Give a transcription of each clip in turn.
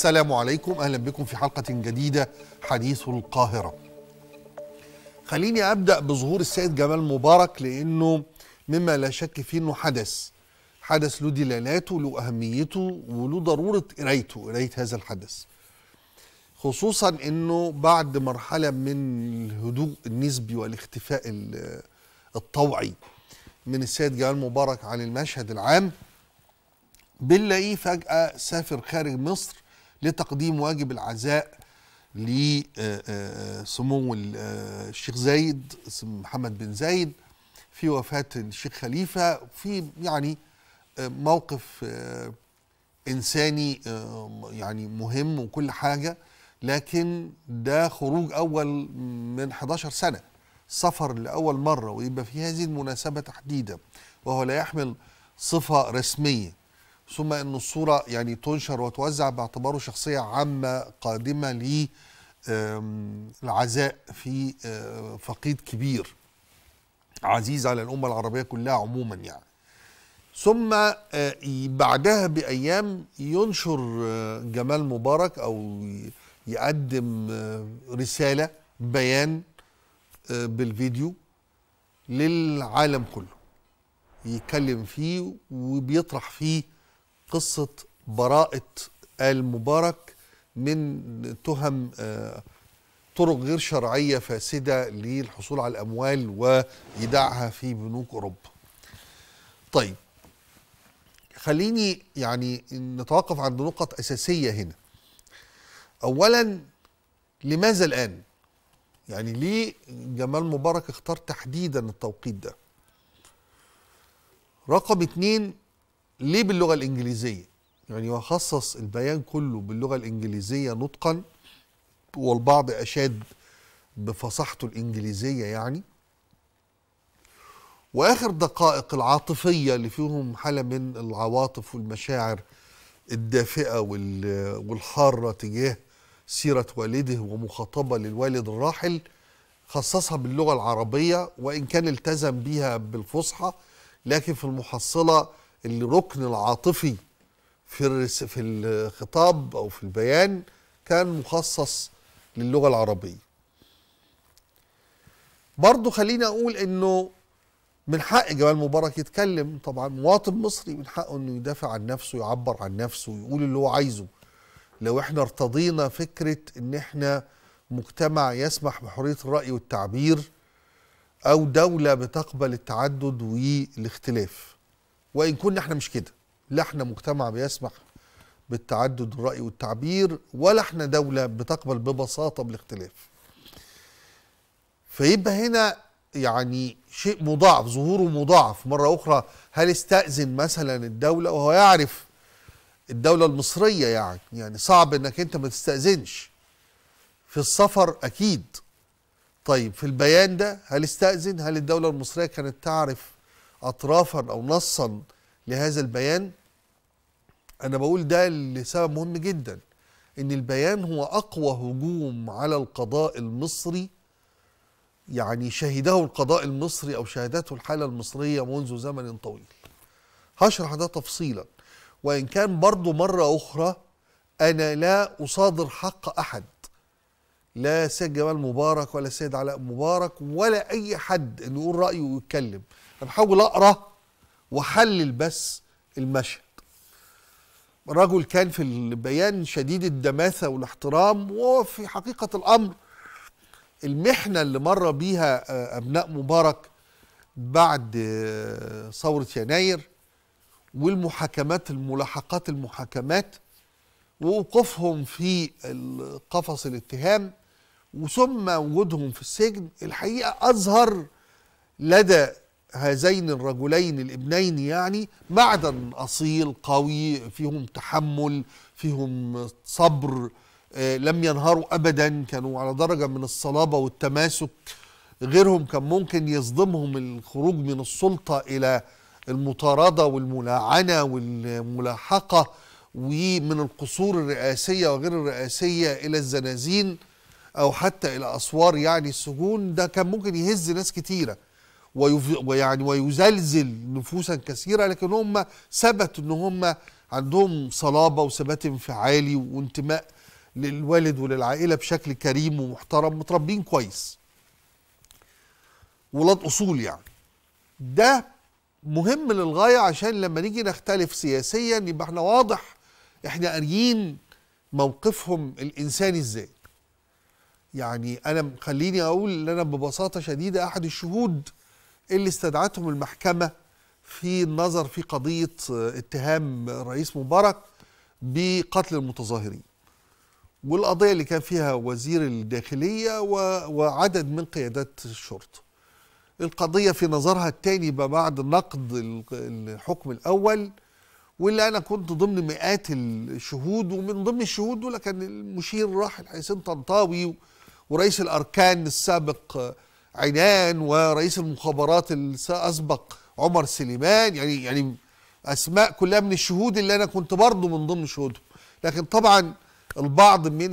السلام عليكم اهلا بكم في حلقه جديده حديث القاهره. خليني ابدا بظهور السيد جمال مبارك لانه مما لا شك فيه انه حدث. حدث له دلالاته له اهميته وله ضروره قرايته قرايه هذا الحدث. خصوصا انه بعد مرحله من الهدوء النسبي والاختفاء الطوعي من السيد جمال مبارك عن المشهد العام بنلاقيه فجأة سافر خارج مصر لتقديم واجب العزاء لسمو الشيخ زايد محمد بن زايد في وفاة الشيخ خليفة في يعني موقف إنساني يعني مهم وكل حاجة لكن ده خروج أول من 11 سنة سفر لأول مرة ويبقى في هذه المناسبة تحديدا وهو لا يحمل صفة رسمية ثم أن الصورة يعني تنشر وتوزع باعتباره شخصية عامة قادمة للعزاء في فقيد كبير عزيز على الأمة العربية كلها عموما يعني ثم بعدها بأيام ينشر جمال مبارك أو يقدم رسالة بيان بالفيديو للعالم كله يتكلم فيه وبيطرح فيه قصة براءة آل مبارك من تهم طرق غير شرعية فاسدة للحصول على الأموال وإيداعها في بنوك أوروبا طيب خليني يعني نتوقف عند نقط أساسية هنا أولا لماذا الآن يعني ليه جمال مبارك اختار تحديدا التوقيت ده رقم اتنين ليه باللغة الإنجليزية يعني وخصص البيان كله باللغة الإنجليزية نطقا والبعض أشاد بفصاحته الإنجليزية يعني وآخر دقائق العاطفية اللي فيهم حالة من العواطف والمشاعر الدافئة والحارة تجاه سيرة والده ومخاطبة للوالد الراحل خصصها باللغة العربية وإن كان التزم بيها بالفصحى لكن في المحصلة الركن العاطفي في في الخطاب أو في البيان كان مخصص للغة العربية برضو خليني أقول أنه من حق جمال مبارك يتكلم طبعا مواطن مصري من حقه أنه يدافع عن نفسه يعبر عن نفسه ويقول اللي هو عايزه لو احنا ارتضينا فكرة ان احنا مجتمع يسمح بحرية الرأي والتعبير او دولة بتقبل التعدد والاختلاف وان كنا احنا مش كده لا احنا مجتمع بيسمح بالتعدد الرأي والتعبير ولا احنا دولة بتقبل ببساطة بالاختلاف فيبقى هنا يعني شيء مضاعف ظهوره مضاعف مرة أخرى هل استأذن مثلا الدولة وهو يعرف الدولة المصرية يعني يعني صعب انك انت ما تستأذنش في السفر اكيد طيب في البيان ده هل استأذن هل الدولة المصرية كانت تعرف اطرافا او نصا لهذا البيان انا بقول ده لسبب مهم جدا ان البيان هو اقوى هجوم على القضاء المصري يعني شهده القضاء المصري او شهدته الحالة المصرية منذ زمن طويل هشرح ده تفصيلا وإن كان برضو مرة أخرى أنا لا أصادر حق أحد لا سيد جمال مبارك ولا سيد علاء مبارك ولا أي حد إنه يقول رأيه ويتكلم أنا بحاول أقرأ وأحلل بس المشهد رجل كان في البيان شديد الدماثة والاحترام وفي حقيقة الأمر المحنة اللي مر بيها أبناء مبارك بعد ثورة يناير والمحاكمات الملاحقات المحاكمات ووقوفهم في قفص الاتهام وثم وجودهم في السجن الحقيقه اظهر لدى هذين الرجلين الابنين يعني معدن اصيل قوي فيهم تحمل فيهم صبر لم ينهاروا ابدا كانوا على درجه من الصلابه والتماسك غيرهم كان ممكن يصدمهم الخروج من السلطه الى المطاردة والملاعنة والملاحقة ومن القصور الرئاسية وغير الرئاسية إلى الزنازين أو حتى إلى أسوار يعني السجون ده كان ممكن يهز ناس كتيرة ويعني ويزلزل نفوسا كثيرة لكن هم ثبت ان هم عندهم صلابة وثبات انفعالي وانتماء للوالد وللعائلة بشكل كريم ومحترم متربين كويس ولاد أصول يعني ده مهم للغاية عشان لما نيجي نختلف سياسيا يبقى احنا واضح احنا قاريين موقفهم الإنساني ازاي يعني أنا خليني أقول إن أنا ببساطة شديدة أحد الشهود اللي استدعتهم المحكمة في النظر في قضية اتهام الرئيس مبارك بقتل المتظاهرين والقضية اللي كان فيها وزير الداخلية وعدد من قيادات الشرطة القضية في نظرها الثاني بعد نقد الحكم الأول واللي أنا كنت ضمن مئات الشهود ومن ضمن الشهود دول كان المشير الراحل حسين طنطاوي ورئيس الأركان السابق عنان ورئيس المخابرات الأسبق عمر سليمان يعني يعني أسماء كلها من الشهود اللي أنا كنت برضه من ضمن شهودهم لكن طبعا البعض من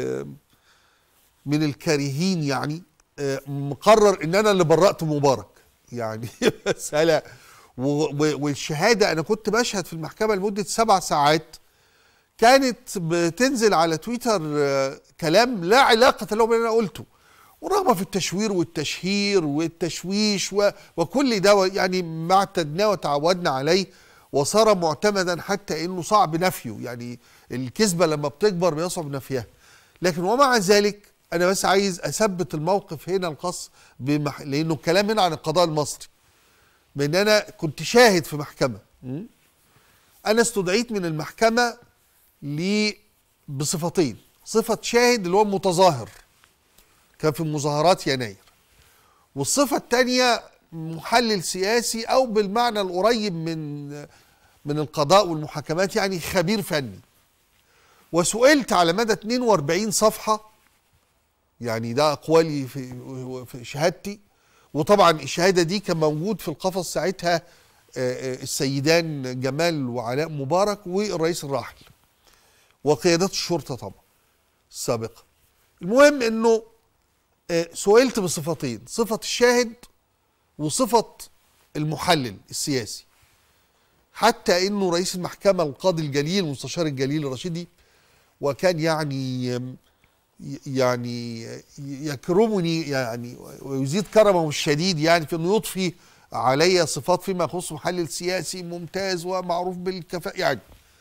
من الكارهين يعني مقرر ان انا اللي برأت مبارك يعني مسألة والشهادة انا كنت بشهد في المحكمة لمدة سبع ساعات كانت بتنزل على تويتر كلام لا علاقة له باللي انا قلته ورغم في التشوير والتشهير والتشويش و... وكل ده يعني ما اعتدناه وتعودنا عليه وصار معتمدا حتى انه صعب نفيه يعني الكذبه لما بتكبر بيصعب نفيها لكن ومع ذلك انا بس عايز اثبت الموقف هنا الخاص بمح... لانه الكلام هنا عن القضاء المصري بان انا كنت شاهد في محكمه انا استدعيت من المحكمه ل بصفتين صفه شاهد اللي هو المتظاهر كان في مظاهرات يناير والصفه الثانيه محلل سياسي او بالمعنى القريب من من القضاء والمحاكمات يعني خبير فني وسئلت على مدى 42 صفحه يعني ده اقوالي في في شهادتي وطبعا الشهاده دي كان موجود في القفص ساعتها السيدان جمال وعلاء مبارك والرئيس الراحل وقيادات الشرطه طبعا السابقه المهم انه سئلت بصفتين صفه الشاهد وصفه المحلل السياسي حتى انه رئيس المحكمه القاضي الجليل مستشار الجليل الرشيدي وكان يعني يعني يكرمني يعني ويزيد كرمه الشديد يعني في انه يضفي علي صفات فيما يخص محلل سياسي ممتاز ومعروف بالكفاءة يعني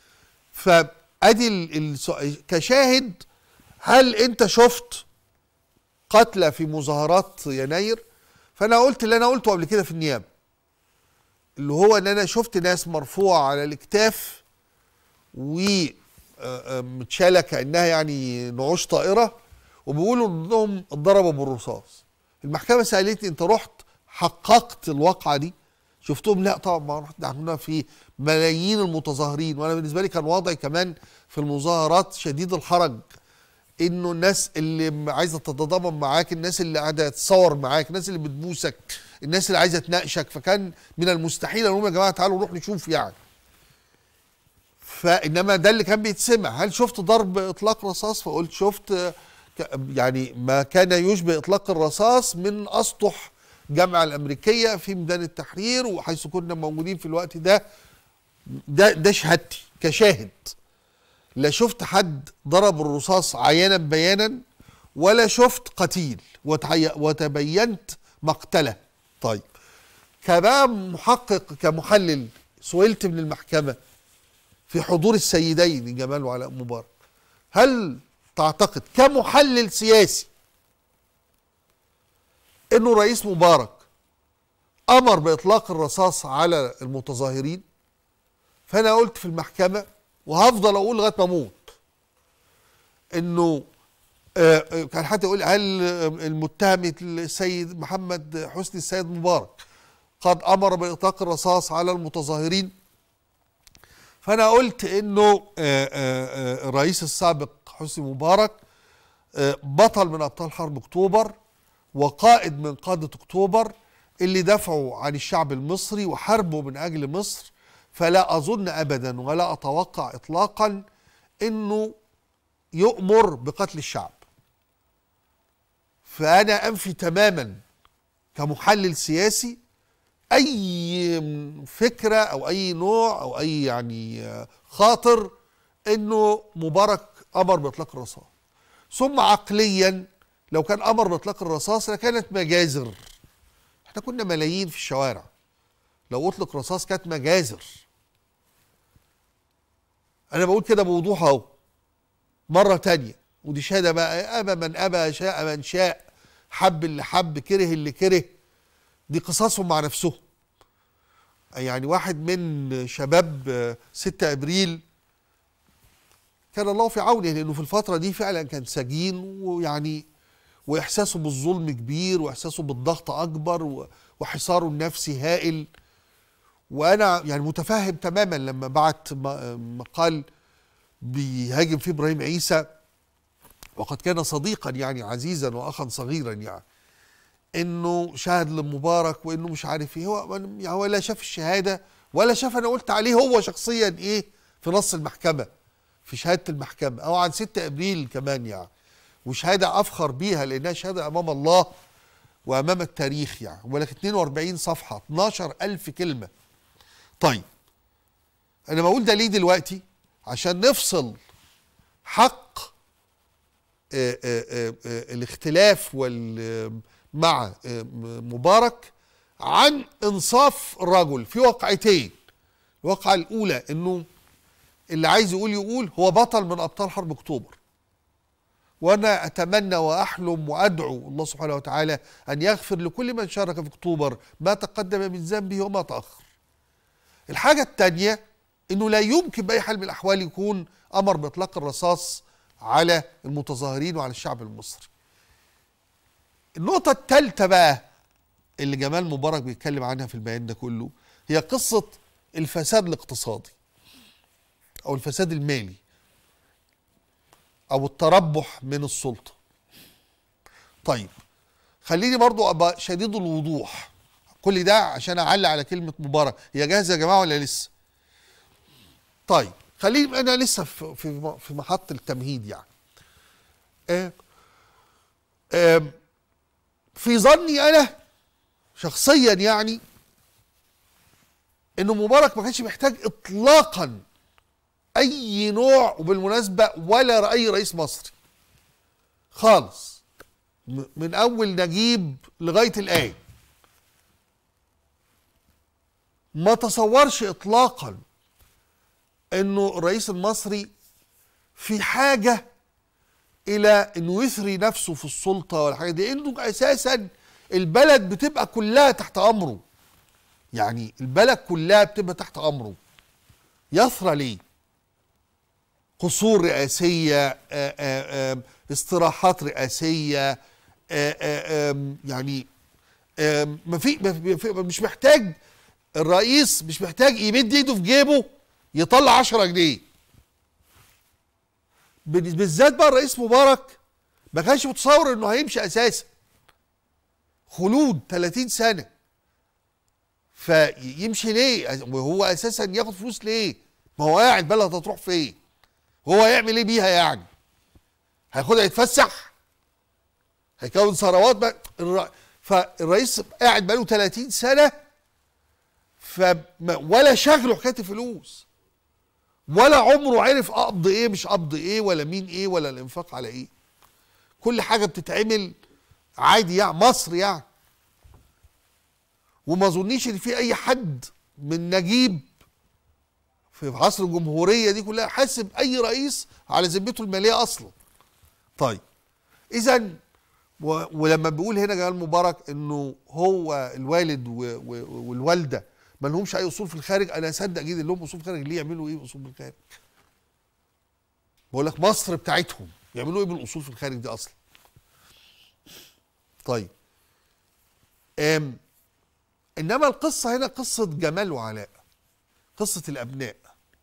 فادي كشاهد هل انت شفت قتلى في مظاهرات يناير فانا قلت اللي انا قلته قبل كده في النيابه اللي هو ان انا شفت ناس مرفوعه على الاكتاف و متشاله كانها يعني نعوش طائره وبيقولوا انهم اتضربوا بالرصاص المحكمه سالتني انت رحت حققت الواقعه دي شفتهم لا طبعا ما رحت عملنا في ملايين المتظاهرين وانا بالنسبه لي كان وضعي كمان في المظاهرات شديد الحرج انه الناس اللي عايزه تتضامن معاك الناس اللي قاعده تتصور معاك الناس اللي بتبوسك الناس اللي عايزه تناقشك فكان من المستحيل انهم يا جماعه تعالوا نروح نشوف يعني فانما ده اللي كان بيتسمع هل شفت ضرب اطلاق رصاص فقلت شفت يعني ما كان يشبه اطلاق الرصاص من اسطح الجامعه الامريكيه في ميدان التحرير وحيث كنا موجودين في الوقت ده ده ده شهادتي كشاهد لا شفت حد ضرب الرصاص عيانا بيانا ولا شفت قتيل وتبينت مقتله طيب كبقى محقق كمحلل سئلت من المحكمه في حضور السيدين جمال وعلاء مبارك هل تعتقد كمحلل سياسي انه رئيس مبارك امر باطلاق الرصاص على المتظاهرين فانا قلت في المحكمه وهفضل اقول لغايه ما اموت انه كان حتى يقول هل المتهم السيد محمد حسني السيد مبارك قد امر باطلاق الرصاص على المتظاهرين فانا قلت انه الرئيس السابق حسني مبارك بطل من ابطال حرب اكتوبر وقائد من قاده اكتوبر اللي دافعوا عن الشعب المصري وحاربوا من اجل مصر فلا اظن ابدا ولا اتوقع اطلاقا انه يؤمر بقتل الشعب فانا انفي تماما كمحلل سياسي اي فكره او اي نوع او اي يعني خاطر انه مبارك امر باطلاق الرصاص ثم عقليا لو كان امر باطلاق الرصاص لكانت مجازر احنا كنا ملايين في الشوارع لو اطلق رصاص كانت مجازر انا بقول كده بوضوح اهو مره تانية ودي شهاده بقى ابى من ابى شاء من شاء حب اللي حب كره اللي كره دي قصصهم مع نفسهم يعني واحد من شباب 6 ابريل كان الله في عونه لانه في الفتره دي فعلا كان سجين ويعني واحساسه بالظلم كبير واحساسه بالضغط اكبر وحصاره النفسي هائل وانا يعني متفهم تماما لما بعت مقال بيهاجم فيه ابراهيم عيسى وقد كان صديقا يعني عزيزا واخا صغيرا يعني انه شاهد لمبارك وانه مش عارف ايه هو يعني هو لا شاف الشهاده ولا شاف انا قلت عليه هو شخصيا ايه في نص المحكمه في شهاده المحكمه او عن 6 ابريل كمان يعني وشهاده افخر بيها لانها شهاده امام الله وامام التاريخ يعني ولك 42 صفحه 12000 كلمه طيب انا بقول ده ليه دلوقتي عشان نفصل حق آآ آآ آآ الاختلاف وال مع مبارك عن انصاف الرجل في واقعتين الواقعه الاولى انه اللي عايز يقول يقول هو بطل من ابطال حرب اكتوبر وانا اتمنى واحلم وادعو الله سبحانه وتعالى ان يغفر لكل من شارك في اكتوبر ما تقدم من ذنبه وما تاخر الحاجه الثانيه انه لا يمكن باي حال من الاحوال يكون امر باطلاق الرصاص على المتظاهرين وعلى الشعب المصري النقطه الثالثه بقى اللي جمال مبارك بيتكلم عنها في البيان ده كله هي قصه الفساد الاقتصادي او الفساد المالي او التربح من السلطه طيب خليني برضو ابقى شديد الوضوح كل ده عشان اعلق على كلمه مبارك هي جاهزه يا جماعه ولا لسه طيب خليني انا لسه في في في محطه التمهيد يعني آه آه في ظني انا شخصيا يعني انه مبارك ما كانش محتاج اطلاقا اي نوع وبالمناسبه ولا اي رئيس مصري خالص من اول نجيب لغايه الان ما تصورش اطلاقا انه الرئيس المصري في حاجه الى انه يثري نفسه في السلطه ولا حاجه دي انه اساسا البلد بتبقى كلها تحت امره يعني البلد كلها بتبقى تحت امره يثرى ليه قصور رئاسيه آآ آآ استراحات رئاسيه آآ يعني ما في مش محتاج الرئيس مش محتاج يمد ايده في جيبه يطلع 10 جنيه بالذات بقى الرئيس مبارك ما كانش متصور انه هيمشي اساسا خلود 30 سنه فيمشي ليه وهو اساسا ياخد فلوس ليه ما هو قاعد بلد هتروح فين هو هيعمل ايه بيها يعني هياخدها يتفسح هيكون ثروات بقى الر... فالرئيس قاعد بقاله 30 سنه ف ولا شغله حكايه الفلوس ولا عمره عرف اقبض ايه مش قبض ايه ولا مين ايه ولا الانفاق على ايه كل حاجه بتتعمل عادي يعني مصر يعني وما اظنيش ان في اي حد من نجيب في عصر الجمهوريه دي كلها حاسب اي رئيس على ذمته الماليه اصلا طيب اذا ولما بيقول هنا جمال مبارك انه هو الوالد والوالده ما لهمش اي اصول في الخارج انا اصدق جدا لهم اصول في الخارج ليه يعملوا ايه باصول في الخارج بقول لك مصر بتاعتهم يعملوا ايه بالاصول في الخارج دي اصلا طيب أم انما القصه هنا قصه جمال وعلاء قصه الابناء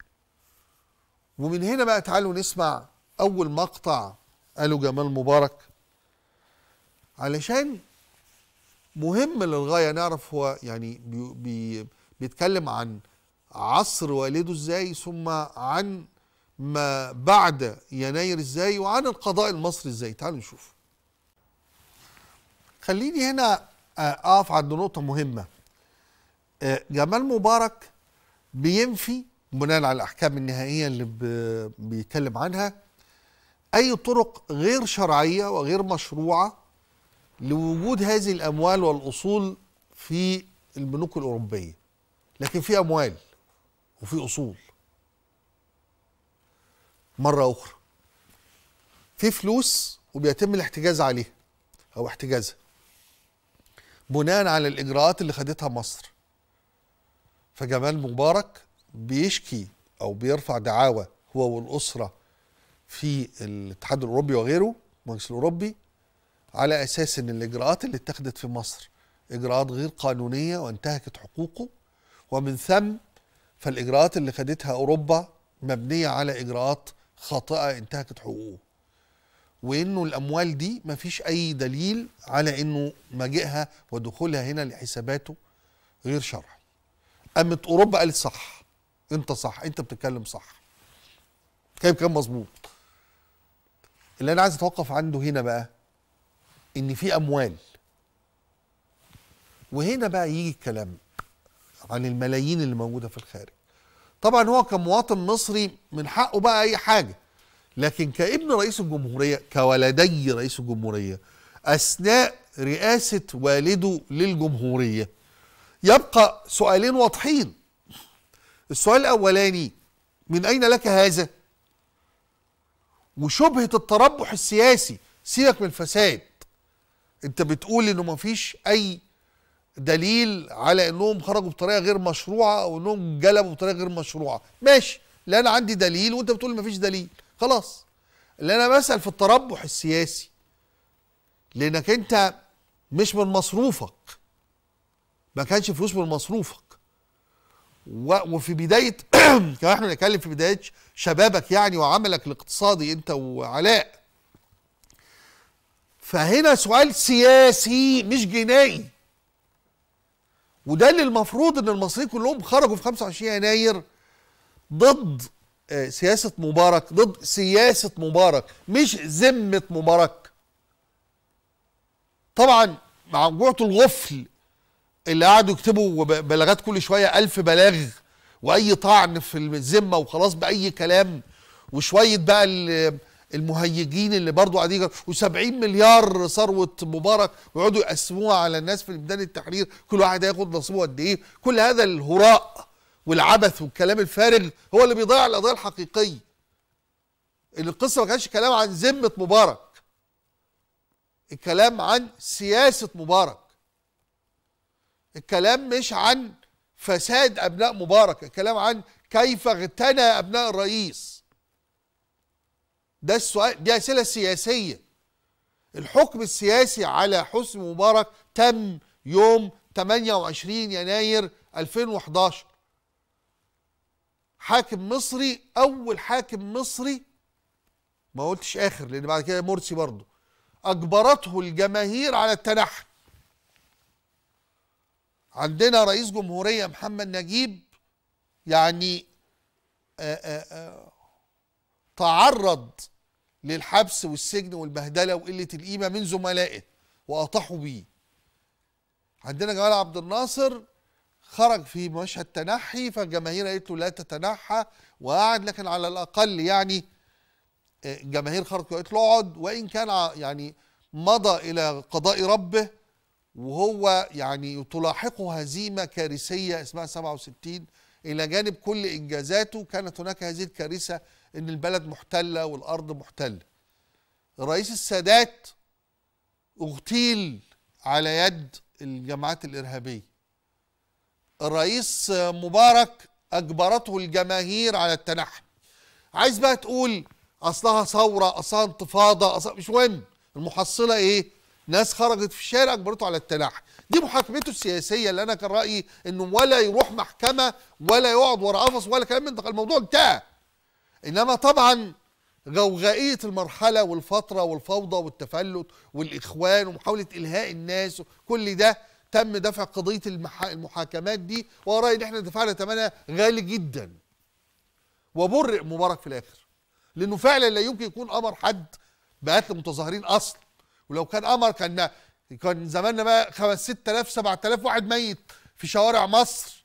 ومن هنا بقى تعالوا نسمع اول مقطع قاله جمال مبارك علشان مهم للغايه نعرف هو يعني بي بي بيتكلم عن عصر والده ازاي ثم عن ما بعد يناير ازاي وعن القضاء المصري ازاي تعالوا نشوف خليني هنا اقف عند نقطة مهمة آه، جمال مبارك بينفي بناء على الاحكام النهائيه اللي ب- بيتكلم عنها اي طرق غير شرعيه وغير مشروعه لوجود هذه الاموال والاصول في البنوك الاوروبيه لكن في اموال وفي اصول مره اخرى في فلوس وبيتم الاحتجاز عليها او احتجازها بناء على الاجراءات اللي خدتها مصر فجمال مبارك بيشكي او بيرفع دعاوى هو والاسره في الاتحاد الاوروبي وغيره المجلس الاوروبي على اساس ان الاجراءات اللي اتخذت في مصر اجراءات غير قانونيه وانتهكت حقوقه ومن ثم فالاجراءات اللي خدتها اوروبا مبنيه على اجراءات خاطئه انتهكت حقوقه وانه الاموال دي مفيش اي دليل على انه مجيئها ودخولها هنا لحساباته غير شرعي قامت اوروبا قالت صح انت صح انت بتتكلم صح كلام كان مظبوط اللي انا عايز اتوقف عنده هنا بقى ان في اموال وهنا بقى يجي الكلام عن الملايين اللي موجوده في الخارج طبعا هو كمواطن مصري من حقه بقى اي حاجه لكن كابن رئيس الجمهوريه كولدي رئيس الجمهوريه اثناء رئاسه والده للجمهوريه يبقى سؤالين واضحين السؤال الاولاني من اين لك هذا وشبهه التربح السياسي سيبك من الفساد انت بتقول انه مفيش اي دليل على انهم خرجوا بطريقه غير مشروعه او انهم جلبوا بطريقه غير مشروعه ماشي لا انا عندي دليل وانت بتقول مفيش دليل خلاص اللي انا بسال في التربح السياسي لانك انت مش من مصروفك ما كانش فلوس من مصروفك و- وفي بدايه كمان احنا بنتكلم في بدايه شبابك يعني وعملك الاقتصادي انت وعلاء فهنا سؤال سياسي مش جنائي وده اللي المفروض ان المصريين كلهم خرجوا في 25 يناير ضد آه، سياسة مبارك ضد سياسة مبارك مش ذمة مبارك طبعا مع جوعة الغفل اللي قعدوا يكتبوا ب- بلاغات كل شوية ألف بلاغ وأي طعن في الذمة وخلاص بأي كلام وشوية بقى ال- المهيجين اللي برضو قاعدين و70 مليار ثروة مبارك ويقعدوا يقسموها على الناس في ميدان التحرير كل واحد هياخد نصيبه قد ايه كل هذا الهراء والعبث والكلام الفارغ هو اللي بيضيع القضية الحقيقية ان القصة ما كانش كلام عن ذمة مبارك الكلام عن سياسة مبارك الكلام مش عن فساد ابناء مبارك الكلام عن كيف اغتنى ابناء الرئيس ده السؤال دي اسئله سياسيه الحكم السياسي على حسني مبارك تم يوم 28 يناير 2011 حاكم مصري اول حاكم مصري ما قلتش اخر لان بعد كده مرسي برضه اجبرته الجماهير على التنحي عندنا رئيس جمهوريه محمد نجيب يعني آآ آآ تعرض للحبس والسجن والبهدله وقله القيمه من زملائه واطاحوا بيه عندنا جمال عبد الناصر خرج في مشهد تنحي فالجماهير قالت له لا تتنحى وقعد لكن على الاقل يعني آه، الجماهير خرجت وقالت له اقعد وان كان ع- يعني مضى الى قضاء ربه وهو يعني تلاحقه هزيمه كارثيه اسمها 67 الى جانب كل انجازاته كانت هناك هذه الكارثه ان البلد محتله والارض محتله. الرئيس السادات اغتيل على يد الجماعات الارهابيه. الرئيس مبارك اجبرته الجماهير على التنحي. عايز بقى تقول اصلها ثوره اصلها انتفاضه أصلها مش مهم المحصله ايه؟ ناس خرجت في الشارع اجبرته على التنحي دي محاكمته السياسيه اللي انا كان رايي انه ولا يروح محكمه ولا يقعد ورا قفص ولا كلام من ده الموضوع انتهى انما طبعا غوغائيه المرحله والفتره والفوضى والتفلت والاخوان ومحاوله الهاء الناس كل ده تم دفع قضيه المحا... المحاكمات دي وراي ان احنا دفعنا ثمنها غالي جدا وبرئ مبارك في الاخر لانه فعلا لا يمكن يكون امر حد بقتل المتظاهرين اصلا ولو كان امر كان كان زماننا بقى 5 6000 7000 واحد ميت في شوارع مصر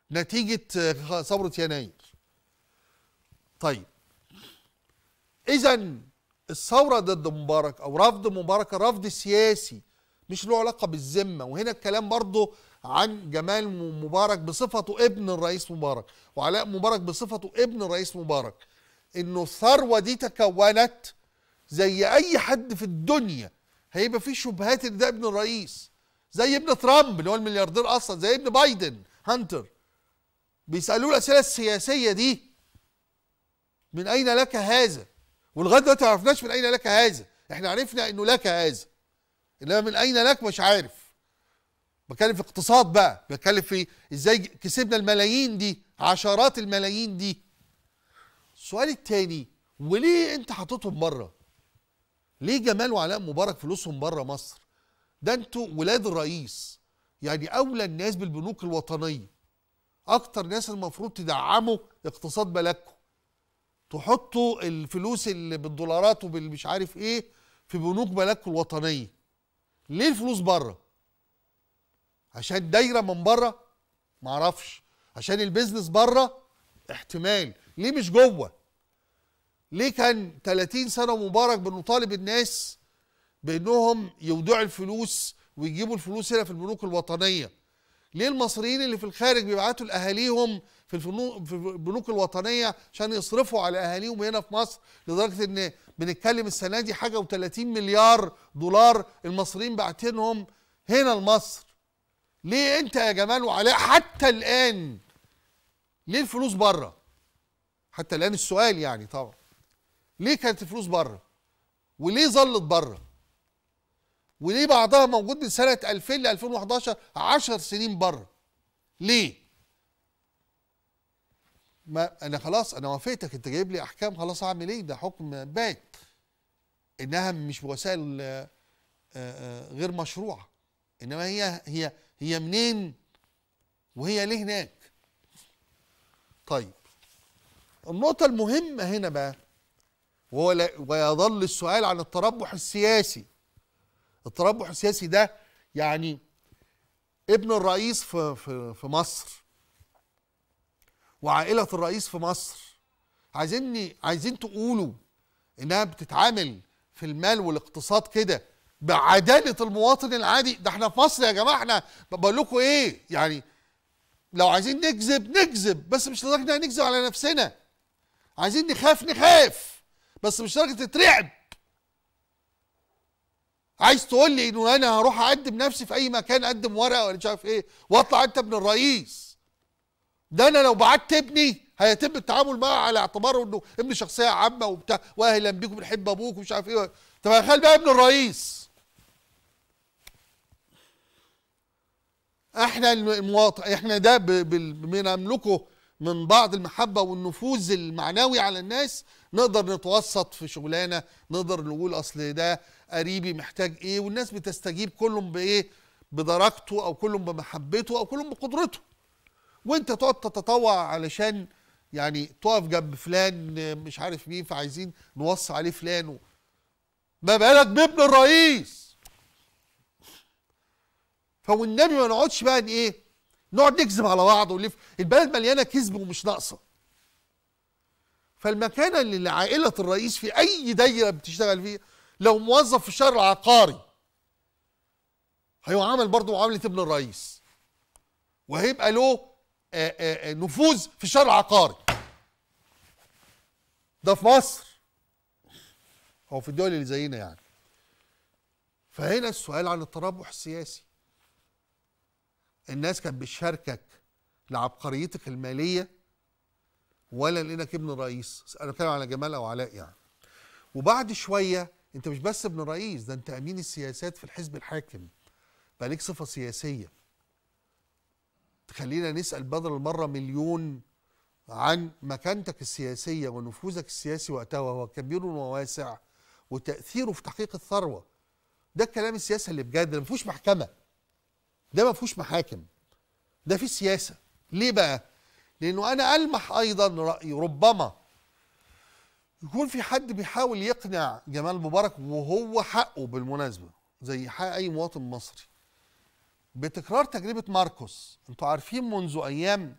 نتيجه آه، ثوره يناير طيب اذا الثوره ضد مبارك او رفض مبارك رفض سياسي مش له علاقه بالذمه وهنا الكلام برضه عن جمال مبارك بصفته ابن الرئيس مبارك وعلاء مبارك بصفته ابن الرئيس مبارك انه الثروه دي تكونت زي اي حد في الدنيا هيبقى فيه شبهات ان ده ابن الرئيس زي ابن ترامب اللي هو الملياردير اصلا زي ابن بايدن هانتر بيسالوه الاسئله السياسيه دي من اين لك هذا ولغايه دلوقتي ما عرفناش من اين لك هذا احنا عرفنا انه لك هذا انما من اين لك مش عارف بتكلم في اقتصاد بقى بتكلم في ازاي كسبنا الملايين دي عشرات الملايين دي السؤال التاني وليه انت حاططهم بره ليه جمال وعلاء مبارك فلوسهم بره مصر ده انتوا ولاد الرئيس يعني اولى الناس بالبنوك الوطنيه اكتر ناس المفروض تدعموا اقتصاد بلدكم تحطوا الفلوس اللي بالدولارات وبالمش عارف ايه في بنوك بلدكم الوطنيه ليه الفلوس بره عشان دايره من بره معرفش عشان البيزنس بره احتمال ليه مش جوه ليه كان 30 سنه مبارك بنطالب الناس بانهم يودعوا الفلوس ويجيبوا الفلوس هنا في البنوك الوطنيه ليه المصريين اللي في الخارج بيبعتوا لاهاليهم في في البنوك الوطنيه عشان يصرفوا على اهاليهم هنا في مصر لدرجه ان بنتكلم السنه دي حاجه و30 مليار دولار المصريين باعتينهم هنا لمصر ليه انت يا جمال وعلاء حتى الان ليه الفلوس بره حتى الان السؤال يعني طبعا ليه كانت الفلوس بره وليه ظلت بره وليه بعضها موجود من سنه 2000 ل 2011 10 سنين بره ليه ما انا خلاص انا وافقتك انت جايب لي احكام خلاص اعمل ايه ده حكم بات انها مش بوسائل آه، آه، غير مشروعه انما هي هي هي منين وهي ليه هناك طيب النقطة المهمة هنا بقى وهو ويظل السؤال عن التربح السياسي التربح السياسي ده يعني ابن الرئيس في في في مصر وعائلة الرئيس في مصر عايزيني عايزين تقولوا انها بتتعامل في المال والاقتصاد كده بعدالة المواطن العادي ده احنا في مصر يا جماعة احنا بقول لكم ايه يعني لو عايزين نكذب نكذب بس مش لدرجة نكذب على نفسنا عايزين نخاف نخاف بس مش لدرجة تترعب عايز تقول لي انه انا هروح اقدم نفسي في اي مكان اقدم ورقه ولا مش عارف ايه واطلع انت ابن الرئيس ده انا لو بعت ابني هيتم التعامل معه على اعتباره انه ابن شخصيه عامه وبتاع واهلا بيكم بنحب ابوك ومش عارف ايه طب خلي بقى ابن الرئيس احنا المواطن احنا ده بنملكه من بعض المحبه والنفوذ المعنوي على الناس نقدر نتوسط في شغلانه نقدر نقول اصل ده قريبي محتاج ايه والناس بتستجيب كلهم بايه بدرجته او كلهم بمحبته او كلهم بقدرته وانت تقعد تتطوع علشان يعني تقف جنب فلان مش عارف مين فعايزين نوصي عليه فلان ما بالك بابن الرئيس فوالنبي ما نقعدش بقى ايه نقعد نكذب على بعض ونلف البلد مليانه كذب ومش ناقصه فالمكانه اللي لعائله الرئيس في اي دايره بتشتغل فيها لو موظف في الشهر العقاري هيعامل برضه معامله ابن الرئيس وهيبقى له آآ آآ نفوذ في الشهر العقاري ده في مصر او في الدول اللي زينا يعني فهنا السؤال عن التربح السياسي الناس كانت بتشاركك لعبقريتك الماليه ولا لانك ابن رئيس انا بتكلم على جمال او علاء يعني وبعد شويه انت مش بس ابن رئيس ده انت امين السياسات في الحزب الحاكم بقى ليك صفه سياسيه تخلينا نسال بدل المره مليون عن مكانتك السياسيه ونفوذك السياسي وقتها وهو كبير وواسع وتاثيره في تحقيق الثروه ده الكلام السياسي اللي بجد ما فيهوش محكمه ده ما فيهوش محاكم ده في سياسه ليه بقى لانه انا المح ايضا رايي ربما يكون في حد بيحاول يقنع جمال مبارك وهو حقه بالمناسبه زي حق اي مواطن مصري بتكرار تجربه ماركوس انتوا عارفين منذ ايام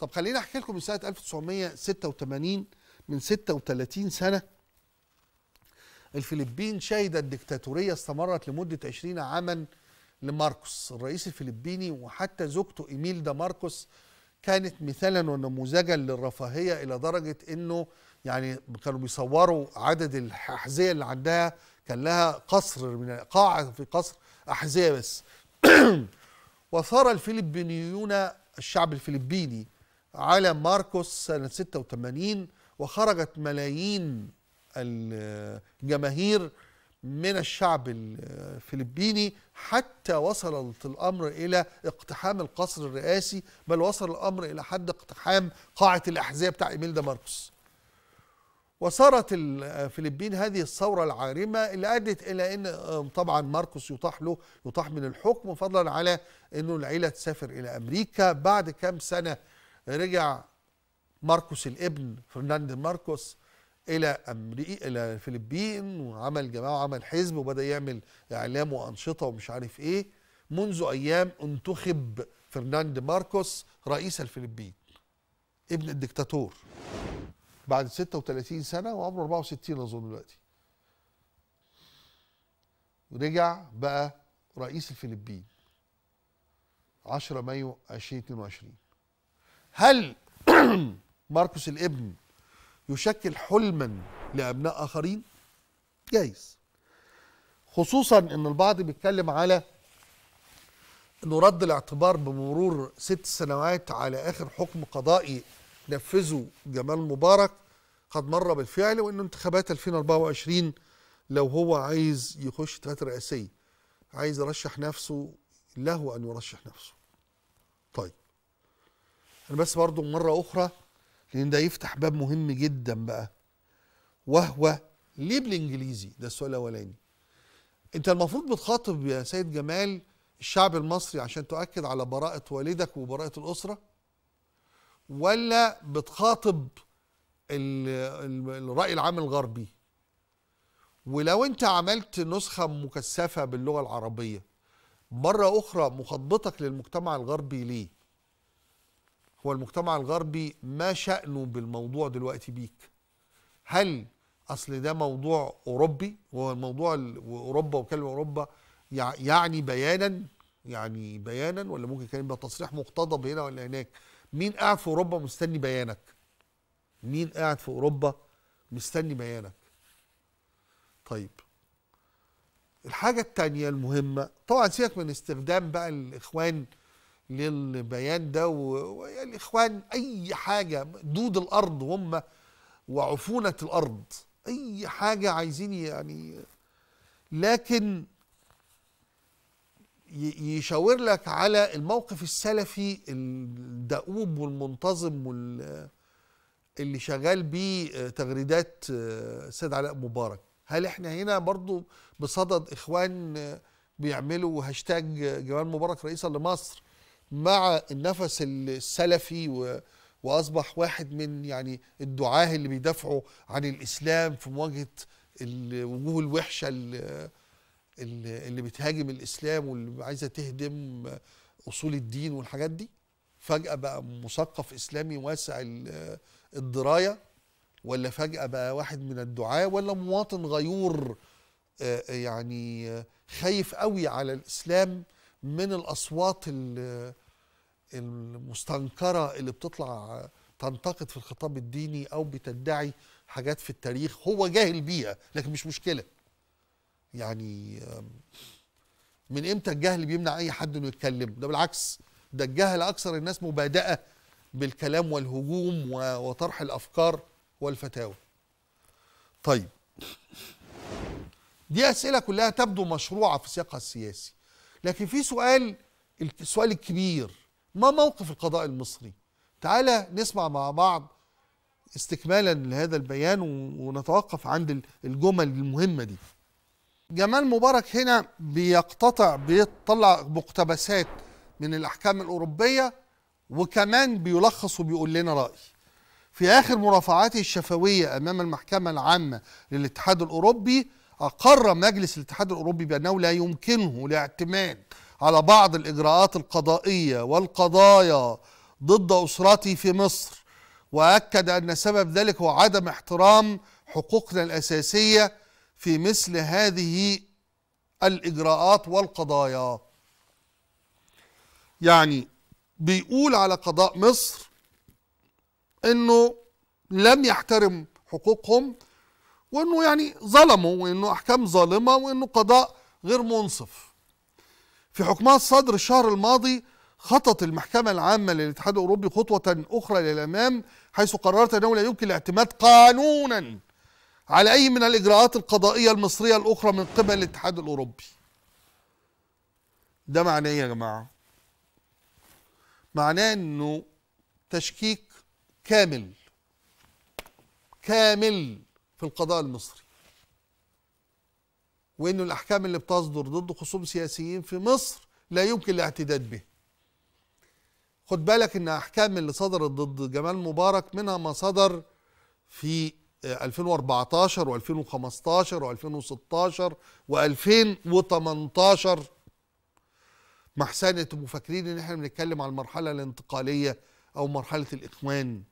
طب خليني احكي لكم من سنه 1986 من 36 سنه الفلبين شهدت ديكتاتوريه استمرت لمده 20 عاما لماركوس الرئيس الفلبيني وحتى زوجته ايميلدا ماركوس كانت مثالا ونموذجا للرفاهيه الى درجه انه يعني كانوا بيصوروا عدد الاحذيه اللي عندها كان لها قصر من قاعه في قصر احذيه بس وثار الفلبينيون الشعب الفلبيني على ماركوس سنه 86 وخرجت ملايين الجماهير من الشعب الفلبيني حتى وصلت الامر الى اقتحام القصر الرئاسي بل وصل الامر الى حد اقتحام قاعه الاحذيه بتاع ايميلدا ماركوس وصارت الفلبين هذه الثورة العارمة اللي أدت إلى أن طبعا ماركوس يطاح له يطاح من الحكم فضلا على أنه العيلة تسافر إلى أمريكا بعد كام سنة رجع ماركوس الابن فرناند ماركوس الى امريكا الى الفلبين وعمل جماعه وعمل حزب وبدا يعمل اعلام وانشطه ومش عارف ايه منذ ايام انتخب فرناند ماركوس رئيس الفلبين ابن الدكتاتور بعد 36 سنه وعمره 64 اظن دلوقتي ورجع بقى رئيس الفلبين 10 مايو 2022 هل ماركوس الابن يشكل حلما لابناء اخرين جايز خصوصا ان البعض بيتكلم على انه رد الاعتبار بمرور ست سنوات على اخر حكم قضائي نفذه جمال مبارك قد مر بالفعل وان انتخابات 2024 لو هو عايز يخش انتخابات رئاسيه عايز يرشح نفسه له ان يرشح نفسه طيب انا بس برضو مره اخرى لان ده يفتح باب مهم جدا بقى وهو ليه بالانجليزي ده السؤال الاولاني انت المفروض بتخاطب يا سيد جمال الشعب المصري عشان تؤكد على براءة والدك وبراءة الأسرة ولا بتخاطب الرأي العام الغربي ولو انت عملت نسخة مكثفة باللغة العربية مرة أخرى مخاطبتك للمجتمع الغربي ليه هو المجتمع الغربي ما شأنه بالموضوع دلوقتي بيك هل أصل ده موضوع أوروبي وهو الموضوع أوروبا وكلمة أوروبا يعني بيانا يعني بيانا ولا ممكن كان يبقى تصريح مقتضب هنا ولا هناك مين قاعد في أوروبا مستني بيانك مين قاعد في أوروبا مستني بيانك طيب الحاجة التانية المهمة طبعا سيبك من استخدام بقى الإخوان للبيان ده والاخوان اي حاجه دود الارض هم وعفونه الارض اي حاجه عايزين يعني لكن يشاور لك على الموقف السلفي الدؤوب والمنتظم وال اللي شغال بيه تغريدات السيد علاء مبارك هل احنا هنا برضو بصدد اخوان بيعملوا هاشتاج جمال مبارك رئيسا لمصر مع النفس السلفي و واصبح واحد من يعني الدعاه اللي بيدافعوا عن الاسلام في مواجهه الوجوه الوحشه اللي, اللي بتهاجم الاسلام واللي عايزه تهدم اصول الدين والحاجات دي فجاه بقى مثقف اسلامي واسع الدرايه ولا فجاه بقى واحد من الدعاه ولا مواطن غيور يعني خايف قوي على الاسلام من الاصوات المستنكره اللي بتطلع تنتقد في الخطاب الديني او بتدعي حاجات في التاريخ هو جاهل بيها لكن مش مشكله يعني من امتى الجهل بيمنع اي حد انه يتكلم ده بالعكس ده الجهل اكثر الناس مبادئه بالكلام والهجوم وطرح الافكار والفتاوى طيب دي اسئله كلها تبدو مشروعه في سياقها السياسي لكن في سؤال السؤال الكبير ما موقف القضاء المصري تعالى نسمع مع بعض استكمالا لهذا البيان ونتوقف عند الجمل المهمة دي جمال مبارك هنا بيقتطع بيطلع مقتبسات من الأحكام الأوروبية وكمان بيلخص وبيقول لنا رأي في آخر مرافعاته الشفوية أمام المحكمة العامة للاتحاد الأوروبي أقر مجلس الاتحاد الأوروبي بأنه لا يمكنه الاعتماد على بعض الإجراءات القضائية والقضايا ضد أسرتي في مصر وأكد أن سبب ذلك هو عدم احترام حقوقنا الأساسية في مثل هذه الإجراءات والقضايا يعني بيقول على قضاء مصر انه لم يحترم حقوقهم وانه يعني ظلموا وانه احكام ظالمه وانه قضاء غير منصف في حكمها الصدر الشهر الماضي خطت المحكمة العامة للاتحاد الأوروبي خطوة أخرى للأمام حيث قررت أنه لا يمكن الاعتماد قانونا على أي من الإجراءات القضائية المصرية الأخرى من قبل الاتحاد الأوروبي ده معناه إيه يا جماعة؟ معناه أنه تشكيك كامل كامل في القضاء المصري وانه الاحكام اللي بتصدر ضد خصوم سياسيين في مصر لا يمكن الاعتداد به خد بالك ان احكام اللي صدرت ضد جمال مبارك منها ما صدر في 2014 و2015 و2016 و2018 محسن تبقوا فاكرين ان احنا بنتكلم على المرحله الانتقاليه او مرحله الاخوان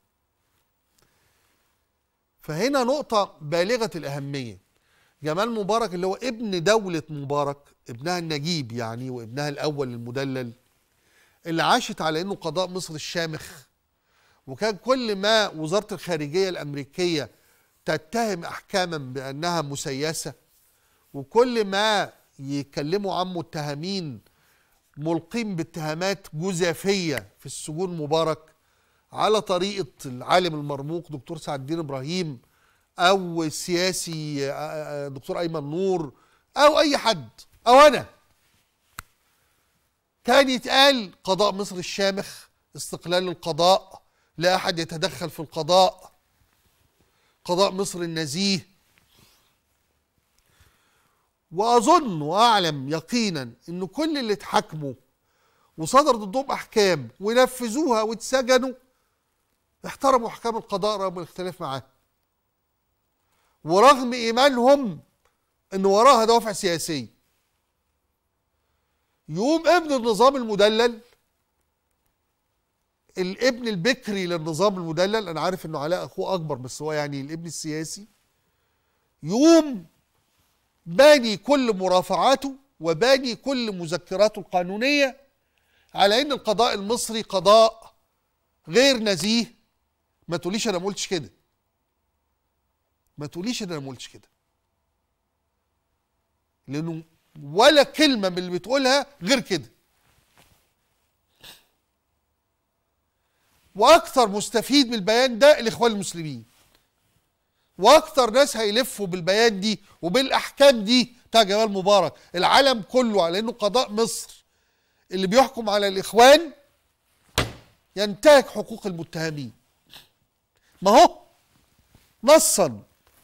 فهنا نقطه بالغه الاهميه جمال مبارك اللي هو ابن دولة مبارك ابنها النجيب يعني وابنها الأول المدلل اللي عاشت على أنه قضاء مصر الشامخ وكان كل ما وزارة الخارجية الأمريكية تتهم أحكاما بأنها مسيسة وكل ما يتكلموا عن متهمين ملقين باتهامات جزافية في السجون مبارك على طريقة العالم المرموق دكتور سعد الدين إبراهيم او السياسي دكتور ايمن نور او اي حد او انا كان يتقال قضاء مصر الشامخ استقلال القضاء لا احد يتدخل في القضاء قضاء مصر النزيه واظن واعلم يقينا ان كل اللي اتحاكموا وصدر ضدهم احكام ونفذوها واتسجنوا احترموا احكام القضاء رغم الاختلاف معاه ورغم ايمانهم ان وراها دوافع سياسيه يقوم ابن النظام المدلل الابن البكري للنظام المدلل انا عارف انه علاء اخوه اكبر بس هو يعني الابن السياسي يقوم باني كل مرافعاته وباني كل مذكراته القانونيه على ان القضاء المصري قضاء غير نزيه ما تقوليش انا ما قلتش كده ما تقوليش ان انا ما قلتش كده لانه ولا كلمه من اللي بتقولها غير كده واكثر مستفيد من البيان ده الاخوان المسلمين واكثر ناس هيلفوا بالبيان دي وبالاحكام دي بتاع جمال مبارك العالم كله على انه قضاء مصر اللي بيحكم على الاخوان ينتهك حقوق المتهمين ما هو نصا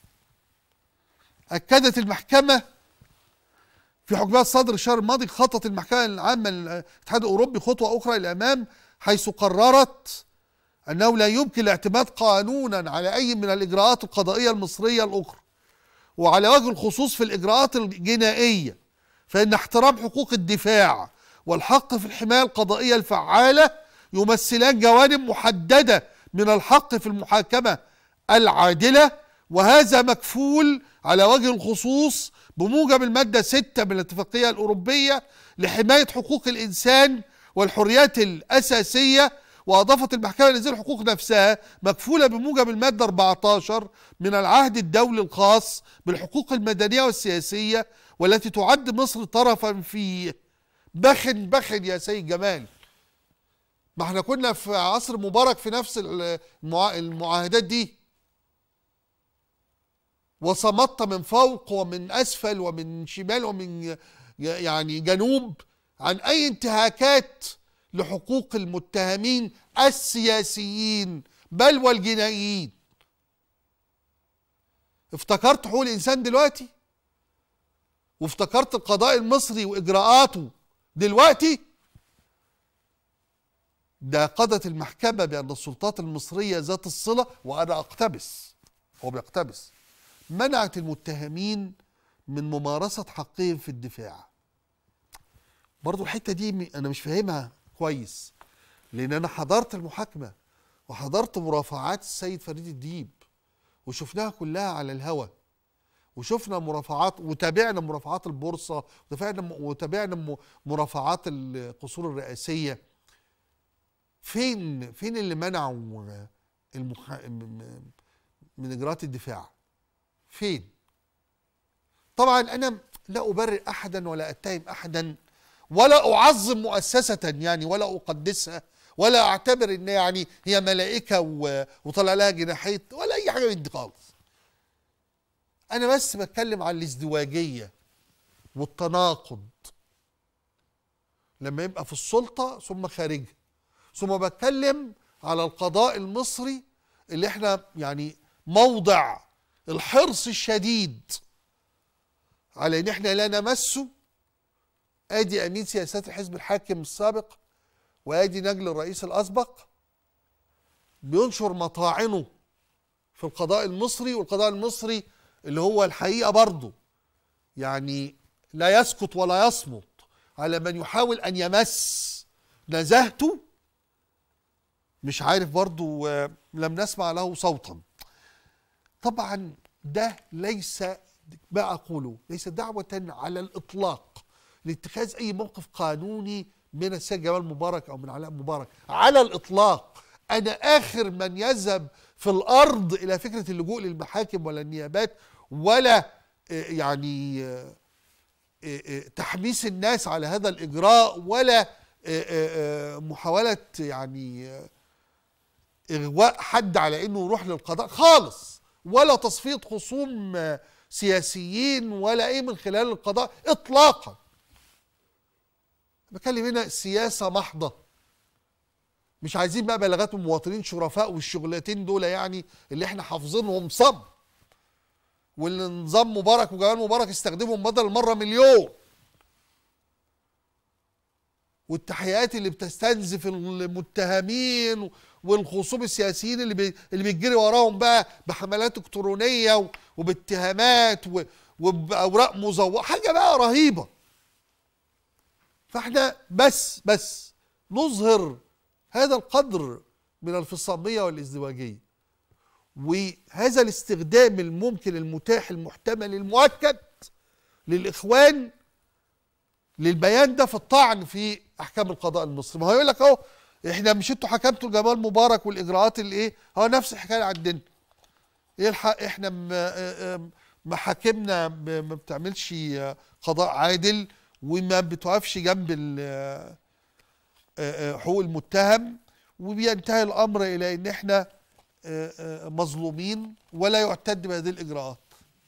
أكدت المحكمة في حكمها الصدر الشهر الماضي خطت المحكمة العامة للاتحاد الأوروبي خطوة أخرى للأمام حيث قررت أنه لا يمكن الاعتماد قانونا على أي من الإجراءات القضائية المصرية الأخرى وعلى وجه الخصوص في الإجراءات الجنائية فإن احترام حقوق الدفاع والحق في الحماية القضائية الفعالة يمثلان جوانب محددة من الحق في المحاكمة العادلة وهذا مكفول على وجه الخصوص بموجب المادة 6 من الاتفاقية الأوروبية لحماية حقوق الإنسان والحريات الأساسية وأضافت المحكمة لهذه الحقوق نفسها مكفولة بموجب المادة 14 من العهد الدولي الخاص بالحقوق المدنية والسياسية والتي تعد مصر طرفا فيه بخن بخن يا سيد جمال ما احنا كنا في عصر مبارك في نفس المعاهدات دي وصمت من فوق ومن اسفل ومن شمال ومن يعني جنوب عن اي انتهاكات لحقوق المتهمين السياسيين بل والجنائيين افتكرت حقوق الانسان دلوقتي وافتكرت القضاء المصري واجراءاته دلوقتي ده قضت المحكمه بان السلطات المصريه ذات الصله وانا اقتبس هو بيقتبس منعت المتهمين من ممارسة حقهم في الدفاع برضو الحتة دي أنا مش فاهمها كويس لان انا حضرت المحاكمه وحضرت مرافعات السيد فريد الديب وشفناها كلها على الهوى وشفنا مرافعات وتابعنا مرافعات البورصه وتابعنا وتابعنا مرافعات القصور الرئاسيه فين فين اللي منعوا المح... من اجراءات الدفاع فين طبعا انا لا ابرر احدا ولا اتهم احدا ولا اعظم مؤسسه يعني ولا اقدسها ولا اعتبر ان يعني هي ملائكه وطلع لها جناحيت ولا اي حاجه من دي خالص انا بس بتكلم عن الازدواجيه والتناقض لما يبقى في السلطه ثم خارجها ثم بتكلم على القضاء المصري اللي احنا يعني موضع الحرص الشديد على ان احنا لا نمسه ادي امين سياسات الحزب الحاكم السابق وادي نجل الرئيس الاسبق بينشر مطاعنه في القضاء المصري والقضاء المصري اللي هو الحقيقه برضه يعني لا يسكت ولا يصمت على من يحاول ان يمس نزهته مش عارف برضه لم نسمع له صوتا طبعا ده ليس ما اقوله ليس دعوه على الاطلاق لاتخاذ اي موقف قانوني من السيد جمال مبارك او من علاء مبارك على الاطلاق انا اخر من يذهب في الارض الى فكره اللجوء للمحاكم ولا النيابات ولا يعني تحميس الناس على هذا الاجراء ولا محاوله يعني اغواء حد على انه يروح للقضاء خالص ولا تصفيه خصوم سياسيين ولا ايه من خلال القضاء اطلاقا بكلم هنا سياسه محضه مش عايزين بقى بلاغات المواطنين شرفاء والشغلتين دول يعني اللي احنا حافظينهم صم واللي نظام مبارك وجمال مبارك استخدمهم بدل مره مليون والتحقيقات اللي بتستنزف المتهمين والخصوم السياسيين اللي بي اللي بيجري وراهم بقى بحملات الكترونيه وباتهامات وباوراق مزوره حاجه بقى رهيبه فاحنا بس بس نظهر هذا القدر من الفصاميه والازدواجيه وهذا الاستخدام الممكن المتاح المحتمل المؤكد للاخوان للبيان ده في الطعن في احكام القضاء المصري ما هو يقول لك اهو احنا مش انتوا حكمتوا لجمال مبارك والاجراءات اللي ايه هو نفس الحكايه عندنا ايه الحق احنا محاكمنا ما بتعملش قضاء عادل وما بتوقفش جنب حقوق المتهم وبينتهي الامر الى ان احنا مظلومين ولا يعتد بهذه الاجراءات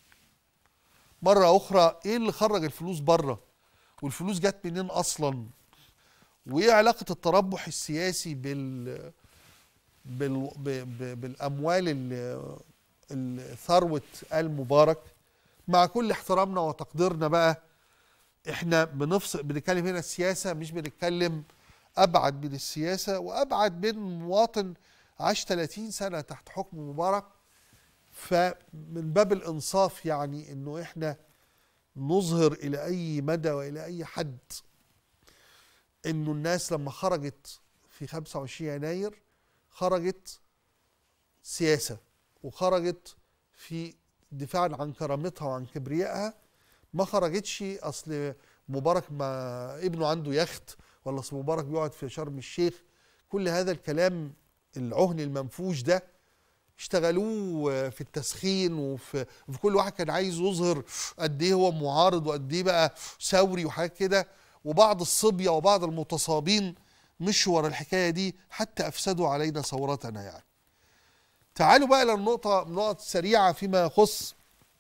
مره اخرى ايه اللي خرج الفلوس بره والفلوس جت منين اصلا وايه علاقه التربح السياسي بال بال بالاموال ثروه ال مبارك مع كل احترامنا وتقديرنا بقى احنا بنفصل بنتكلم هنا السياسه مش بنتكلم ابعد من السياسه وابعد من مواطن عاش 30 سنه تحت حكم مبارك فمن باب الانصاف يعني انه احنا نظهر الى اي مدى والى اي حد انه الناس لما خرجت في 25 يناير خرجت سياسه وخرجت في دفاعا عن كرامتها وعن كبريائها ما خرجتش اصل مبارك ما ابنه عنده يخت ولا اصل مبارك بيقعد في شرم الشيخ كل هذا الكلام العهن المنفوش ده اشتغلوه في التسخين وفي في كل واحد كان عايز يظهر قد ايه هو معارض وقد ايه بقى ثوري وحاجات كده وبعض الصبيه وبعض المتصابين مشوا ورا الحكايه دي حتى افسدوا علينا ثورتنا يعني. تعالوا بقى للنقطه نقط سريعه فيما يخص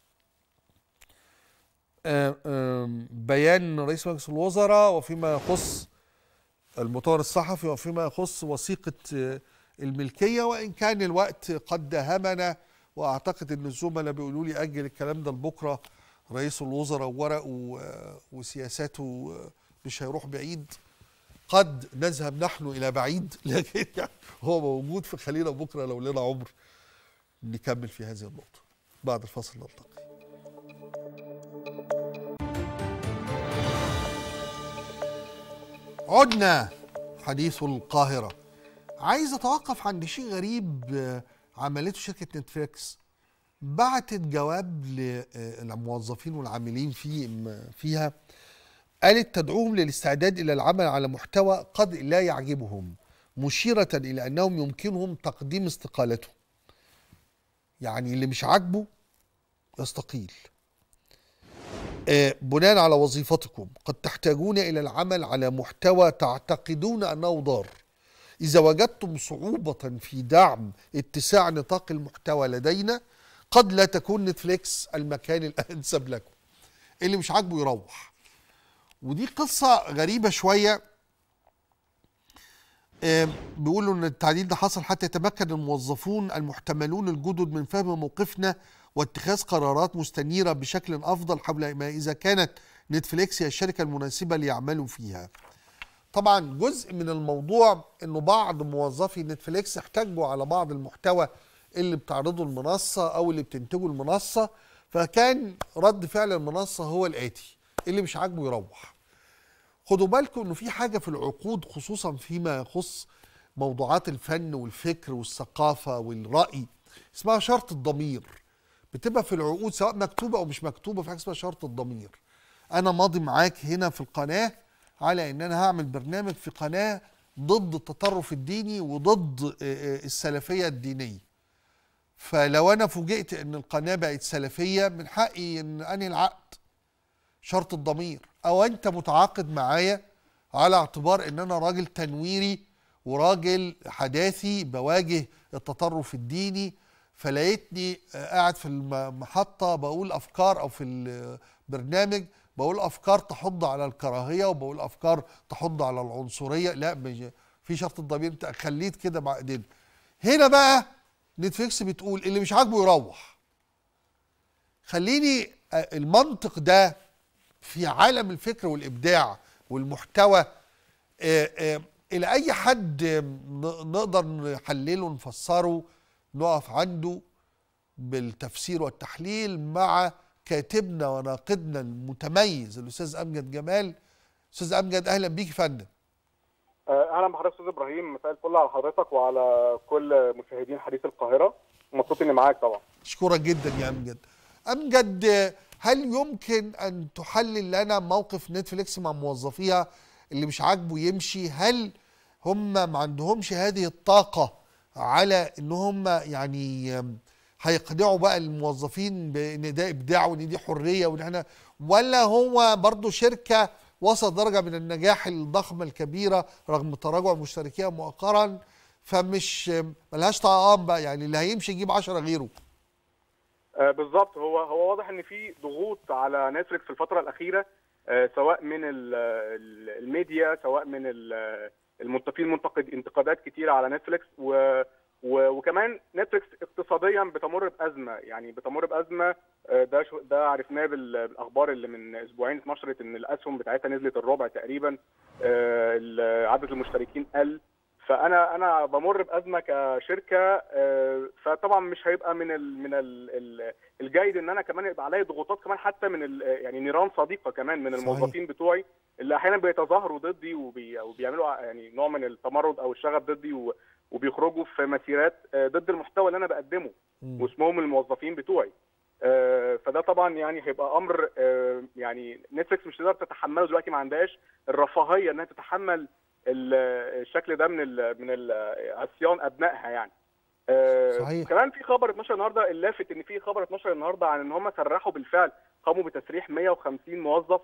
بيان رئيس مجلس الوزراء وفيما يخص المؤتمر الصحفي وفيما يخص وثيقه الملكيه وان كان الوقت قد داهمنا واعتقد ان الزملاء بيقولوا لي اجل الكلام ده لبكره رئيس الوزراء وورقه وسياساته مش هيروح بعيد قد نذهب نحن الى بعيد لكن يعني هو موجود في خلينا بكره لو لنا عمر نكمل في هذه النقطه بعد الفصل نلتقي عدنا حديث القاهره عايز اتوقف عند شيء غريب آه، عملته شركه نتفليكس بعتت جواب للموظفين والعاملين في فيها قالت تدعوهم للاستعداد الى العمل على محتوى قد لا يعجبهم مشيره الى انهم يمكنهم تقديم استقالتهم يعني اللي مش عاجبه يستقيل آه، بناء على وظيفتكم قد تحتاجون الى العمل على محتوى تعتقدون انه ضار اذا وجدتم صعوبه في دعم اتساع نطاق المحتوى لدينا قد لا تكون نتفليكس المكان الانسب لكم اللي مش عاجبه يروح ودي قصه غريبه شويه آه، بيقولوا ان التعديل ده حصل حتى يتمكن الموظفون المحتملون الجدد من فهم موقفنا واتخاذ قرارات مستنيره بشكل افضل حول ما اذا كانت نتفليكس هي الشركه المناسبه ليعملوا فيها. طبعا جزء من الموضوع انه بعض موظفي نتفليكس احتجوا على بعض المحتوى اللي بتعرضه المنصه او اللي بتنتجه المنصه فكان رد فعل المنصه هو الاتي اللي مش عاجبه يروح. خدوا بالكم انه في حاجه في العقود خصوصا فيما يخص موضوعات الفن والفكر والثقافه والراي اسمها شرط الضمير بتبقى في العقود سواء مكتوبه او مش مكتوبه في حاجه اسمها شرط الضمير انا ماضي معاك هنا في القناه على ان انا هعمل برنامج في قناه ضد التطرف الديني وضد السلفيه الدينيه فلو انا فوجئت ان القناه بقت سلفيه من حقي ان انهي العقد شرط الضمير او انت متعاقد معايا على اعتبار ان انا راجل تنويري وراجل حداثي بواجه التطرف الديني فلقيتني قاعد في المحطة بقول أفكار أو في البرنامج بقول أفكار تحض على الكراهية وبقول أفكار تحض على العنصرية لا في شرط الضمير أنت خليت كده مع إيدينا هنا بقى نتفليكس بتقول اللي مش عاجبه يروح خليني المنطق ده في عالم الفكر والإبداع والمحتوى إلى أي حد نقدر نحلله نفسره نقف عنده بالتفسير والتحليل مع كاتبنا وناقدنا المتميز الاستاذ امجد جمال استاذ امجد اهلا بيك يا فندم اهلا بحضرتك استاذ ابراهيم مساء الفل على حضرتك وعلى كل مشاهدين حديث القاهره مبسوط اني معاك طبعا اشكرك جدا يا امجد امجد هل يمكن ان تحلل لنا موقف نتفليكس مع موظفيها اللي مش عاجبه يمشي هل هم ما عندهمش هذه الطاقه على ان هم يعني هيقنعوا بقى الموظفين بان ده ابداع وان دي حريه وان احنا ولا هو برضه شركه وصل درجه من النجاح الضخمه الكبيره رغم تراجع مشتركيها مؤخرا فمش ملهاش طعام بقى يعني اللي هيمشي يجيب 10 غيره آه بالظبط هو هو واضح ان في ضغوط على نتفليكس في الفتره الاخيره آه سواء من الميديا سواء من المنتقين منتقد انتقادات كتيره على نتفليكس و و وكمان نتفليكس اقتصاديا بتمر بازمه يعني بتمر بازمه ده شو ده عرفناه بالاخبار اللي من اسبوعين اتنشرت ان الاسهم بتاعتها نزلت الربع تقريبا عدد المشتركين قل فانا انا بمر بازمه كشركه فطبعا مش هيبقى من ال من ال الجيد ان انا كمان يبقى عليا ضغوطات كمان حتى من يعني نيران صديقه كمان من الموظفين صحيح. بتوعي اللي احيانا بيتظاهروا ضدي وبي وبيعملوا يعني نوع من التمرد او الشغب ضدي وبيخرجوا في مسيرات ضد المحتوى اللي انا بقدمه م. واسمهم الموظفين بتوعي فده طبعا يعني هيبقى امر يعني نتفلكس مش تقدر تتحمله دلوقتي ما عندهاش الرفاهيه انها تتحمل الشكل ده من ال من عصيان ابنائها يعني صحيح. كمان في خبر اتنشر النهارده اللافت ان في خبر اتنشر النهارده عن ان هم سرحوا بالفعل قاموا بتسريح 150 موظف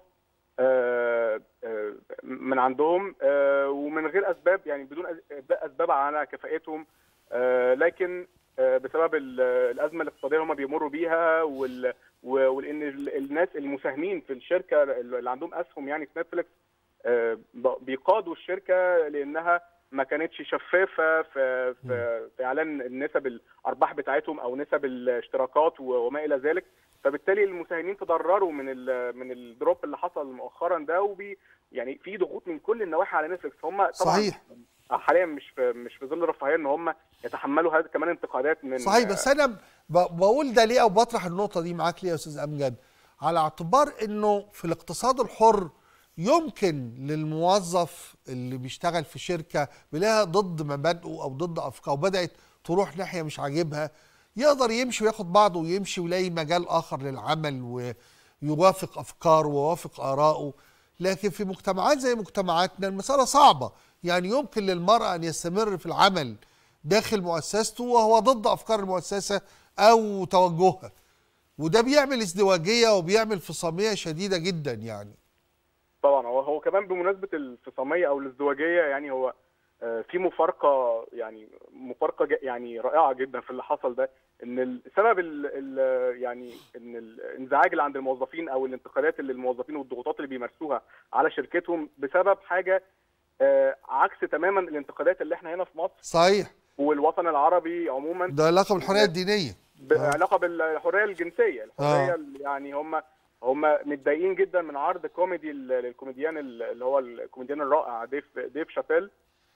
من عندهم ومن غير اسباب يعني بدون اسباب على كفاءتهم لكن بسبب الازمه الاقتصاديه اللي هم بيمروا بيها وان الناس المساهمين في الشركه اللي عندهم اسهم يعني في نتفليكس بيقادوا الشركه لانها ما كانتش شفافه في في, في اعلان نسب الارباح بتاعتهم او نسب الاشتراكات وما الى ذلك فبالتالي المساهمين تضرروا من ال من الدروب اللي حصل مؤخرا ده وبي يعني في ضغوط من كل النواحي على نتفلكس هم طبعا صحيح حاليا مش في مش في ظل الرفاهيه ان هم يتحملوا هذا كمان انتقادات من صحيح بس انا بقول ده ليه او بطرح النقطه دي معاك ليه يا استاذ امجد على اعتبار انه في الاقتصاد الحر يمكن للموظف اللي بيشتغل في شركه بيلاقيها ضد مبادئه او ضد افكاره وبدات تروح ناحيه مش عاجبها يقدر يمشي وياخد بعضه ويمشي ويلاقي مجال اخر للعمل ويوافق افكاره ويوافق اراءه لكن في مجتمعات زي مجتمعاتنا المساله صعبه يعني يمكن للمراه ان يستمر في العمل داخل مؤسسته وهو ضد افكار المؤسسه او توجهها وده بيعمل ازدواجيه وبيعمل فصاميه شديده جدا يعني طبعا هو هو كمان بمناسبه الفصاميه او الازدواجيه يعني هو آه، في مفارقه يعني مفارقه ج- يعني رائعه جدا في اللي حصل ده ان السبب ال ال يعني ان الانزعاج اللي عند الموظفين او الانتقادات اللي الموظفين والضغوطات اللي بيمارسوها على شركتهم بسبب حاجه آه، عكس تماما الانتقادات اللي احنا هنا في مصر صحيح والوطن العربي عموما ده علاقه بالحريه الدينيه بعلاقه بالحريه الجنسيه الحريه ال- يعني هم هم متضايقين جدا من عرض كوميدي ال- للكوميديان ال- اللي هو الكوميديان الرائع ديف ديف شابيل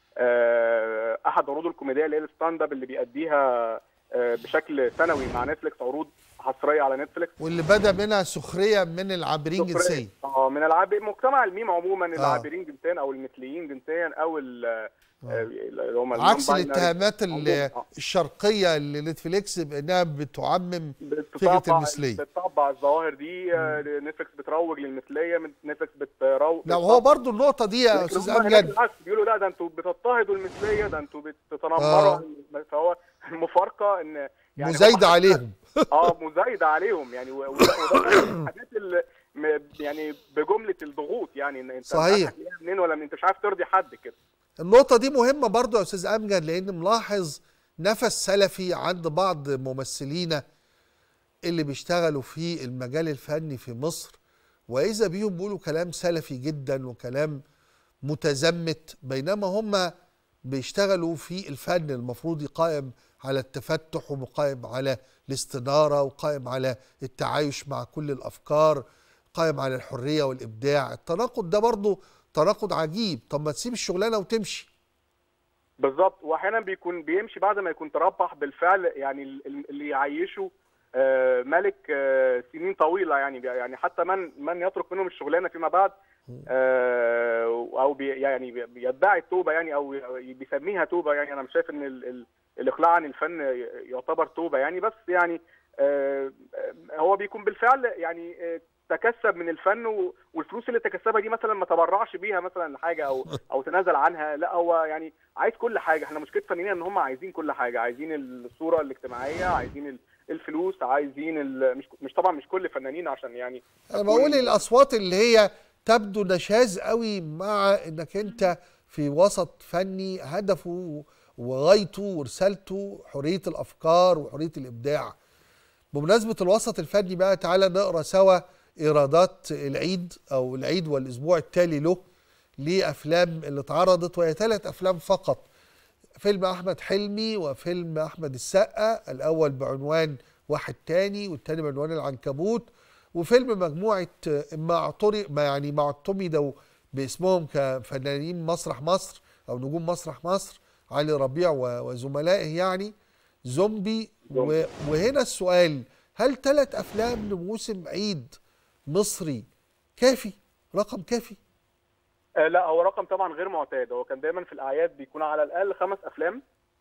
آه، احد عروضه الكوميديه اللي هي الستاند اب اللي بيأديها آه، بشكل سنوي مع نتفليكس عروض حصريه على نتفليكس واللي بدا منها سخريه من العابرين جنسيا اه من العاب مجتمع الميم عموما العابرين جنسيا او المثليين جنسيا او ال- آه، اللي هم عكس non-binary الاتهامات ال- عموماً. آه. الشرقيه اللي نتفليكس بانها بتعمم بتطبع فكره المثليه بتطبع الظواهر دي آه، نتفليكس بتروج للمثليه من- نتفليكس بتروج لا وهو برضو النقطه دي يا لكن استاذ هم هناك امجد بالعكس بيقولوا لا ده انتوا بتضطهدوا المثليه ده انتوا بتتنمروا آه. على- فهو المفارقه ان يعني مزايده هم- عليهم اه مزايده عليهم يعني و- وده وده من الحاجات اللي م- يعني بجمله الضغوط يعني ان انت مش عارف صحيح. هتلاقيها منين ولا من انت مش عارف ترضي حد كده النقطة دي مهمة برضو يا أستاذ أمجد لأن ملاحظ نفس سلفي عند بعض ممثلينا اللي بيشتغلوا في المجال الفني في مصر وإذا بيهم بيقولوا كلام سلفي جدا وكلام متزمت بينما هم بيشتغلوا في الفن المفروض قائم على التفتح وقائم على الاستنارة وقائم على التعايش مع كل الأفكار قائم على الحرية والإبداع التناقض ده برضو تناقض عجيب طب ما تسيب الشغلانة وتمشي بالظبط واحيانا بيكون بيمشي بعد ما يكون تربح بالفعل يعني ال- اللي يعيشه آه، ملك آه، سنين طويله يعني يعني حتى من من يترك منهم الشغلانه فيما بعد آه، او بي يعني بي- بيدعي التوبه يعني او بيسميها توبه يعني انا مش شايف ان ال- ال- الاقلاع عن الفن يعتبر توبه يعني بس يعني آه، آه، هو بيكون بالفعل يعني آه، تكسب من الفن و- والفلوس اللي تكسبها دي مثلا ما تبرعش بيها مثلا لحاجه او او تنازل عنها لا هو يعني عايز كل حاجه احنا مشكله فنانين ان هم عايزين كل حاجه عايزين الصوره الاجتماعيه عايزين ال- الفلوس عايزين ال- مش مش طبعا مش كل فنانين عشان يعني انا بقول الاصوات اللي هي تبدو نشاز قوي مع انك انت في وسط فني هدفه وغايته ورسالته حريه الافكار وحريه الابداع بمناسبه الوسط الفني بقى تعالى نقرا سوا ايرادات العيد او العيد والاسبوع التالي له لافلام اللي اتعرضت وهي ثلاث افلام فقط فيلم احمد حلمي وفيلم احمد السقا الاول بعنوان واحد تاني والتاني بعنوان العنكبوت وفيلم مجموعه ما اعتري ما يعني ما اعتمدوا باسمهم كفنانين مسرح مصر او نجوم مسرح مصر علي ربيع و- وزملائه يعني زومبي و- وهنا السؤال هل ثلاث افلام لموسم عيد مصري كافي رقم كافي آه لا هو رقم طبعا غير معتاد هو كان دايما في الاعياد بيكون على الاقل خمس افلام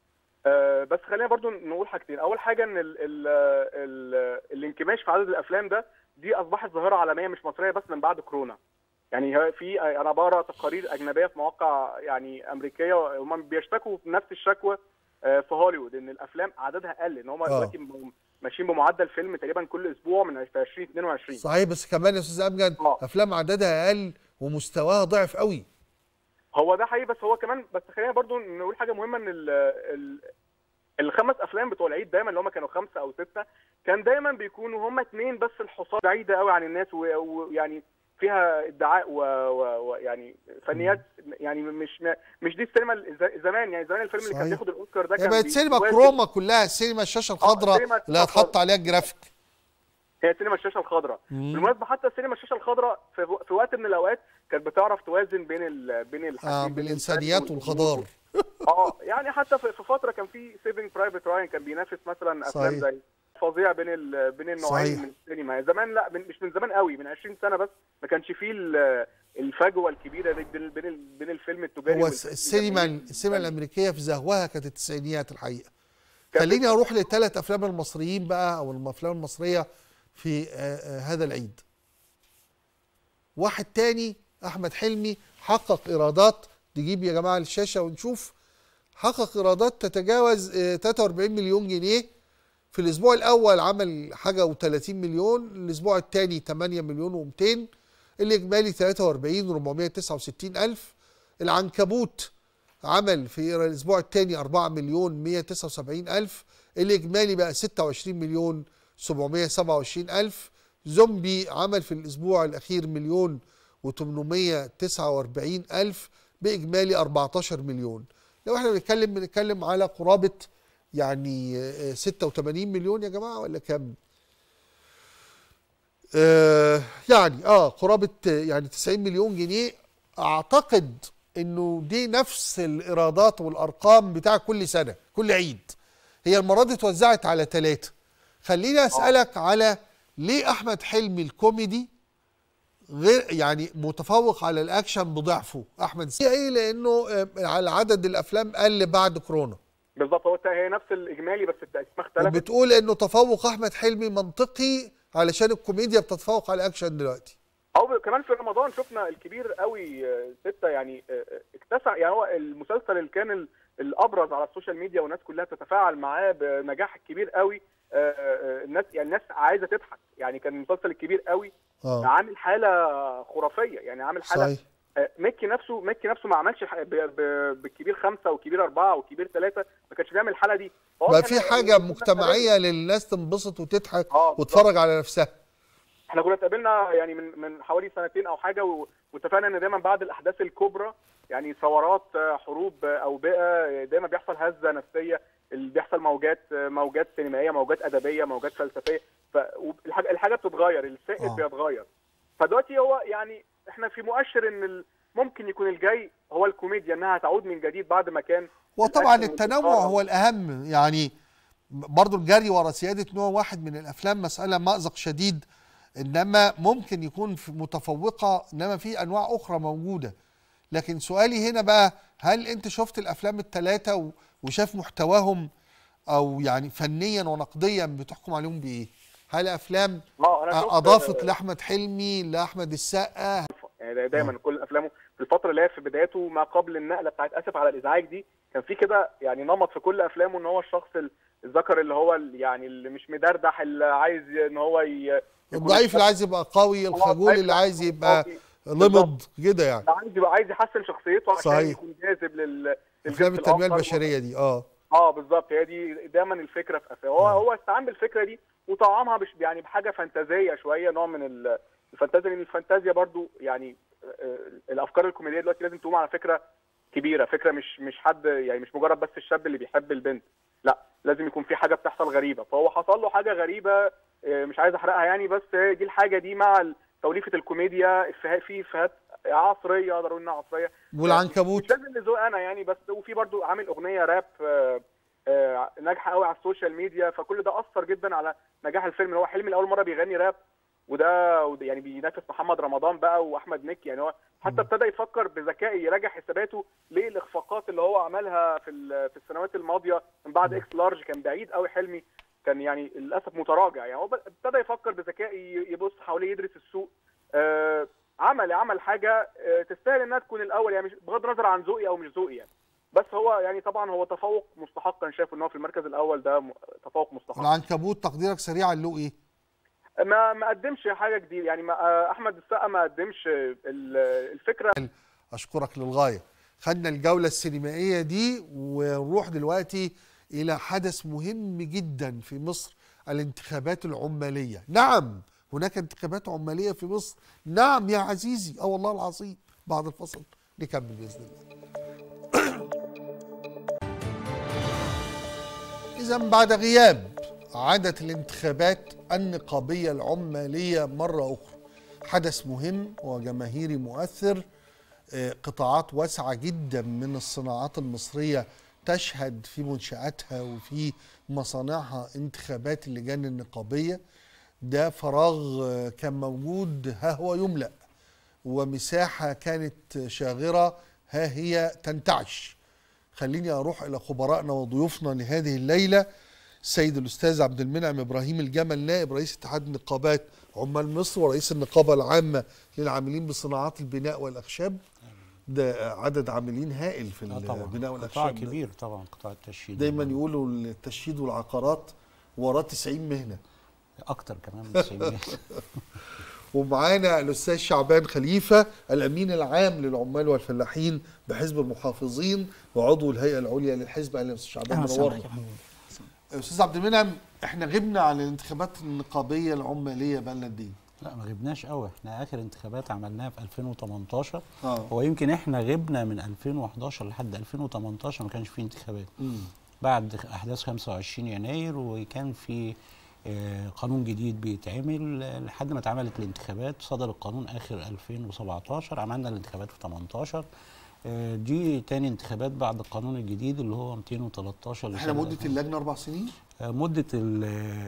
آه بس خلينا برضو نقول حاجتين اول حاجه ان ال ال ال الانكماش في عدد الافلام ده دي اصبحت ظاهره عالميه مش مصريه بس من بعد كورونا يعني ه- في انا بقرا تقارير اجنبيه في مواقع يعني امريكيه هم بيشتكوا بنفس الشكوى آه، في هوليوود ان الافلام عددها قل ان هم آه. دلوقتي م- ماشيين بمعدل فيلم تقريبا كل اسبوع من 2022 صحيح بس كمان يا استاذ امجد آه. افلام عددها اقل ومستواها ضعف قوي هو ده حقيقي بس هو كمان بس خلينا برضو نقول حاجه مهمه ان ال ال الخمس افلام بتوع العيد دايما اللي هم كانوا خمسه او سته كان دايما بيكونوا هم اتنين بس الحصان بعيده قوي عن الناس و- ويعني فيها ادعاء و- ويعني فنيات يعني مش مش دي السينما ال- زمان يعني زمان الفيلم اللي كان صحيح. بياخد الاوسكار ده هي كان بقت سينما بيواجه- كروما كلها السينما الشاشه الخضراء سينما اللي هتحط الخضراء. عليها الجرافيك هي سينما الشاشه الخضراء مم. بالمناسبه حتى السينما الشاشه الخضراء في, في وقت من الاوقات كانت بتعرف توازن بين ال بين الحاجتين اه بين بالانسانيات الفن والخضار اه يعني حتى في في فتره كان في سيفنج برايفت راين كان بينافس مثلا افلام صحيح. زي فظيع بين ال... بين النوعين صحيح. من السينما زمان لا من... مش من زمان قوي من 20 سنه بس ما كانش فيه ال- الفجوه الكبيره دي بين بين ال- بين الفيلم التجاري هو والفيلم السينما الجماهيري. السينما الامريكيه في زهوها كانت التسعينيات الحقيقه كانت- خليني اروح لثلاث افلام المصريين بقى او الافلام المصريه في آه، آه، هذا العيد واحد تاني احمد حلمي حقق ايرادات نجيب يا جماعه الشاشه ونشوف حقق ايرادات تتجاوز آه، 43 مليون جنيه في الاسبوع الاول عمل حاجه و30 مليون الاسبوع الثاني 8 مليون و200 الاجمالي 43 469 الف العنكبوت عمل في الاسبوع الثاني 4 مليون 179 الف الاجمالي بقى 26 مليون 727 الف زومبي عمل في الاسبوع الاخير مليون و849 الف باجمالي 14 مليون لو احنا بنتكلم بنتكلم على قرابه يعني آه، 86 مليون يا جماعه ولا كام آه يعني اه قرابه آه، يعني 90 مليون جنيه اعتقد انه دي نفس الايرادات والارقام بتاع كل سنه كل عيد هي المره دي اتوزعت على ثلاثه خليني اسالك على ليه احمد حلمي الكوميدي غير يعني متفوق على الاكشن بضعفه احمد سي ايه لانه آه، على عدد الافلام قل بعد كورونا بالظبط هو هي نفس الاجمالي بس التقسيمه اختلفت وبتقول انه تفوق احمد حلمي منطقي علشان الكوميديا بتتفوق على الاكشن دلوقتي او كمان في رمضان شفنا الكبير قوي آه، ستة يعني آه، آه، اكتسع يعني هو المسلسل اللي كان ال- الابرز على السوشيال ميديا والناس كلها بتتفاعل معاه بنجاح كبير قوي آه، آه، الناس يعني الناس عايزه تضحك يعني كان المسلسل الكبير قوي اه عامل حاله خرافيه يعني عامل حاله صحيح آه، ميكي نفسه ميكي نفسه ما عملش ح- ب- ب- بالكبير خمسه والكبير اربعه والكبير ثلاثه ما كانش بيعمل الحاله دي فهو بقى كان- في حاجه مجتمعيه للناس تنبسط وتضحك آه، بالظبط. وتتفرج على نفسها احنا كنا اتقابلنا يعني من من حوالي سنتين او حاجه و- واتفقنا ان دايما بعد الاحداث الكبرى يعني ثورات آه، حروب آه، اوبئه آه، دايما بيحصل هزه نفسيه اللي بيحصل موجات آه، موجات سينمائيه موجات ادبيه موجات فلسفيه فالحاجه الحاجه بتتغير السائد آه. بيتغير فدلوقتي هو يعني احنا في مؤشر ان ال- ممكن يكون الجاي هو الكوميديا انها تعود من جديد بعد ما كان وطبعا الأكشن التنوع والإثارة. هو الاهم يعني برضو الجري ورا سياده نوع واحد من الافلام مساله مازق شديد انما ممكن يكون في متفوقه انما في انواع اخرى موجوده لكن سؤالي هنا بقى هل انت شفت الافلام الثلاثه و- وشاف محتواهم او يعني فنيا ونقديا بتحكم عليهم بايه هل افلام اه انا شفت- اضافت لاحمد حلمي لاحمد السقا يعني دا- دايما كل افلامه في الفتره اللي هي في بدايته ما قبل النقله بتاعت اسف على الازعاج دي كان في كده يعني نمط في كل افلامه ان هو الشخص ال- الذكر اللي هو ال- يعني اللي مش مدردح اللي عايز ان هو ي... يكون الضعيف اللي عايز يبقى قوي الخجول اللي عايز يبقى لمض كده يعني اللي عايز يبقى عايز يحسن شخصيته عشان صحيح. يكون جاذب لل افلام للجنس التنميه الآخر. البشريه دي اه اه بالظبط هي دي دايما الفكره في افلام هو هو استعان بالفكره دي وطعمها مش يعني بحاجه فانتازيه شويه نوع من ال- الفانتازيا لان الفانتازيا برضو يعني آه، الافكار الكوميديه دلوقتي لازم تقوم على فكره كبيره فكره مش مش حد يعني مش مجرد بس الشاب اللي بيحب البنت لا لازم يكون في حاجه بتحصل غريبه فهو حصل له حاجه غريبه آه، مش عايز احرقها يعني بس دي الحاجه دي مع ال- توليفه الكوميديا افيهات في افيهات عصريه اقدر اقول انها عصريه والعنكبوت مش لازم لذوق انا يعني بس وفي برضو عامل اغنيه راب آه، آه، ناجحه قوي على السوشيال ميديا فكل ده اثر جدا على نجاح الفيلم اللي هو حلمي لاول مره بيغني راب وده وده يعني بينافس محمد رمضان بقى واحمد مكي يعني هو حتى ابتدى يفكر بذكاء يراجع حساباته ليه الاخفاقات اللي هو عملها في ال- في السنوات الماضيه من بعد اكس لارج كان بعيد قوي حلمي كان يعني للاسف متراجع يعني هو ب- ابتدى يفكر بذكاء ي- يبص حواليه يدرس السوق آه، عمل عمل حاجه آه، تستاهل انها تكون الاول يعني مش بغض النظر عن ذوقي او مش ذوقي يعني بس هو يعني طبعا هو تفوق مستحق انا شايف ان هو في المركز الاول ده م- تفوق مستحق العنكبوت تقديرك سريعا له ايه ما ما قدمش حاجه جديده يعني ما آه، احمد السقا ما قدمش ال- الفكره اشكرك للغايه خدنا الجوله السينمائيه دي ونروح دلوقتي الى حدث مهم جدا في مصر الانتخابات العماليه نعم هناك انتخابات عماليه في مصر نعم يا عزيزي اه والله العظيم بعد الفصل نكمل باذن الله إذا بعد غياب عادت الانتخابات النقابية العمالية مرة أخرى حدث مهم وجماهيري مؤثر آه، قطاعات واسعة جدا من الصناعات المصرية تشهد في منشاتها وفي مصانعها انتخابات اللجان النقابيه ده فراغ آه، كان موجود ها هو يملا ومساحه كانت شاغره ها هي تنتعش خليني اروح الى خبرائنا وضيوفنا لهذه الليله السيد الاستاذ عبد المنعم ابراهيم الجمل نائب رئيس اتحاد نقابات عمال مصر ورئيس النقابه العامه للعاملين بصناعات البناء والاخشاب ده عدد عاملين هائل في آه طبعا البناء قطاع والاخشاب ده. كبير طبعا قطاع التشييد دايما يقولوا التشييد والعقارات وراه 90 مهنه اكتر كمان من 90 ومعانا الاستاذ شعبان خليفه الامين العام للعمال والفلاحين بحزب المحافظين وعضو الهيئه العليا للحزب اهلا استاذ شعبان أهلا وسهلا منورنا بك يا فندم. استاذ عبد المنعم احنا غبنا عن الانتخابات النقابيه العماليه بقالنا قد ايه؟ لا ما غبناش قوي احنا اخر انتخابات عملناها في 2018 اه هو يمكن احنا غبنا من 2011 لحد 2018 ما كانش فيه انتخابات مم. بعد احداث 25 يناير وكان في آه، قانون جديد بيتعمل آه، لحد ما اتعملت الانتخابات صدر القانون اخر 2017 عملنا الانتخابات في 18 آه، دي تاني انتخابات بعد القانون الجديد اللي هو 213 احنا لسنة مده اللجنه اربع سنين؟ آه، مدة ال-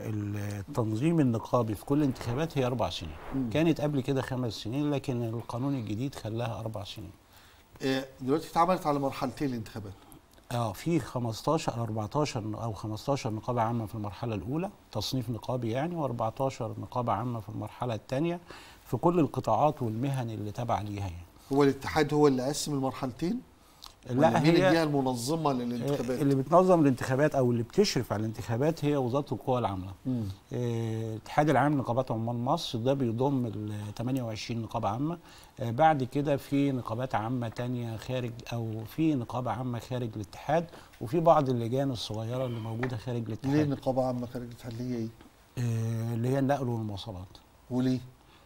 ال- التنظيم النقابي في كل انتخابات هي أربع سنين مم. كانت قبل كده خمس سنين لكن القانون الجديد خلاها أربع سنين آه، دلوقتي اتعملت على مرحلتين الانتخابات اه في 15 14 او 15 نقابه عامه في المرحله الاولى تصنيف نقابي يعني و14 نقابه عامه في المرحله الثانيه في كل القطاعات والمهن اللي تابعه ليها يعني هو الاتحاد هو اللي قسم المرحلتين؟ ولا لا مين الجهه هي المنظمه للانتخابات؟ اللي بتنظم الانتخابات او اللي بتشرف على الانتخابات هي وزاره القوى العامله مم. آه، الاتحاد العام لنقابات عمال مصر ده بيضم ال 28 نقابه عامه آه، بعد كده في نقابات عامه تانية خارج او في نقابه عامه خارج الاتحاد وفي بعض اللجان الصغيره اللي موجوده خارج ليه الاتحاد نقابه عامه خارج الاتحاد ليه ايه؟ آه، اللي هي النقل والمواصلات وليه؟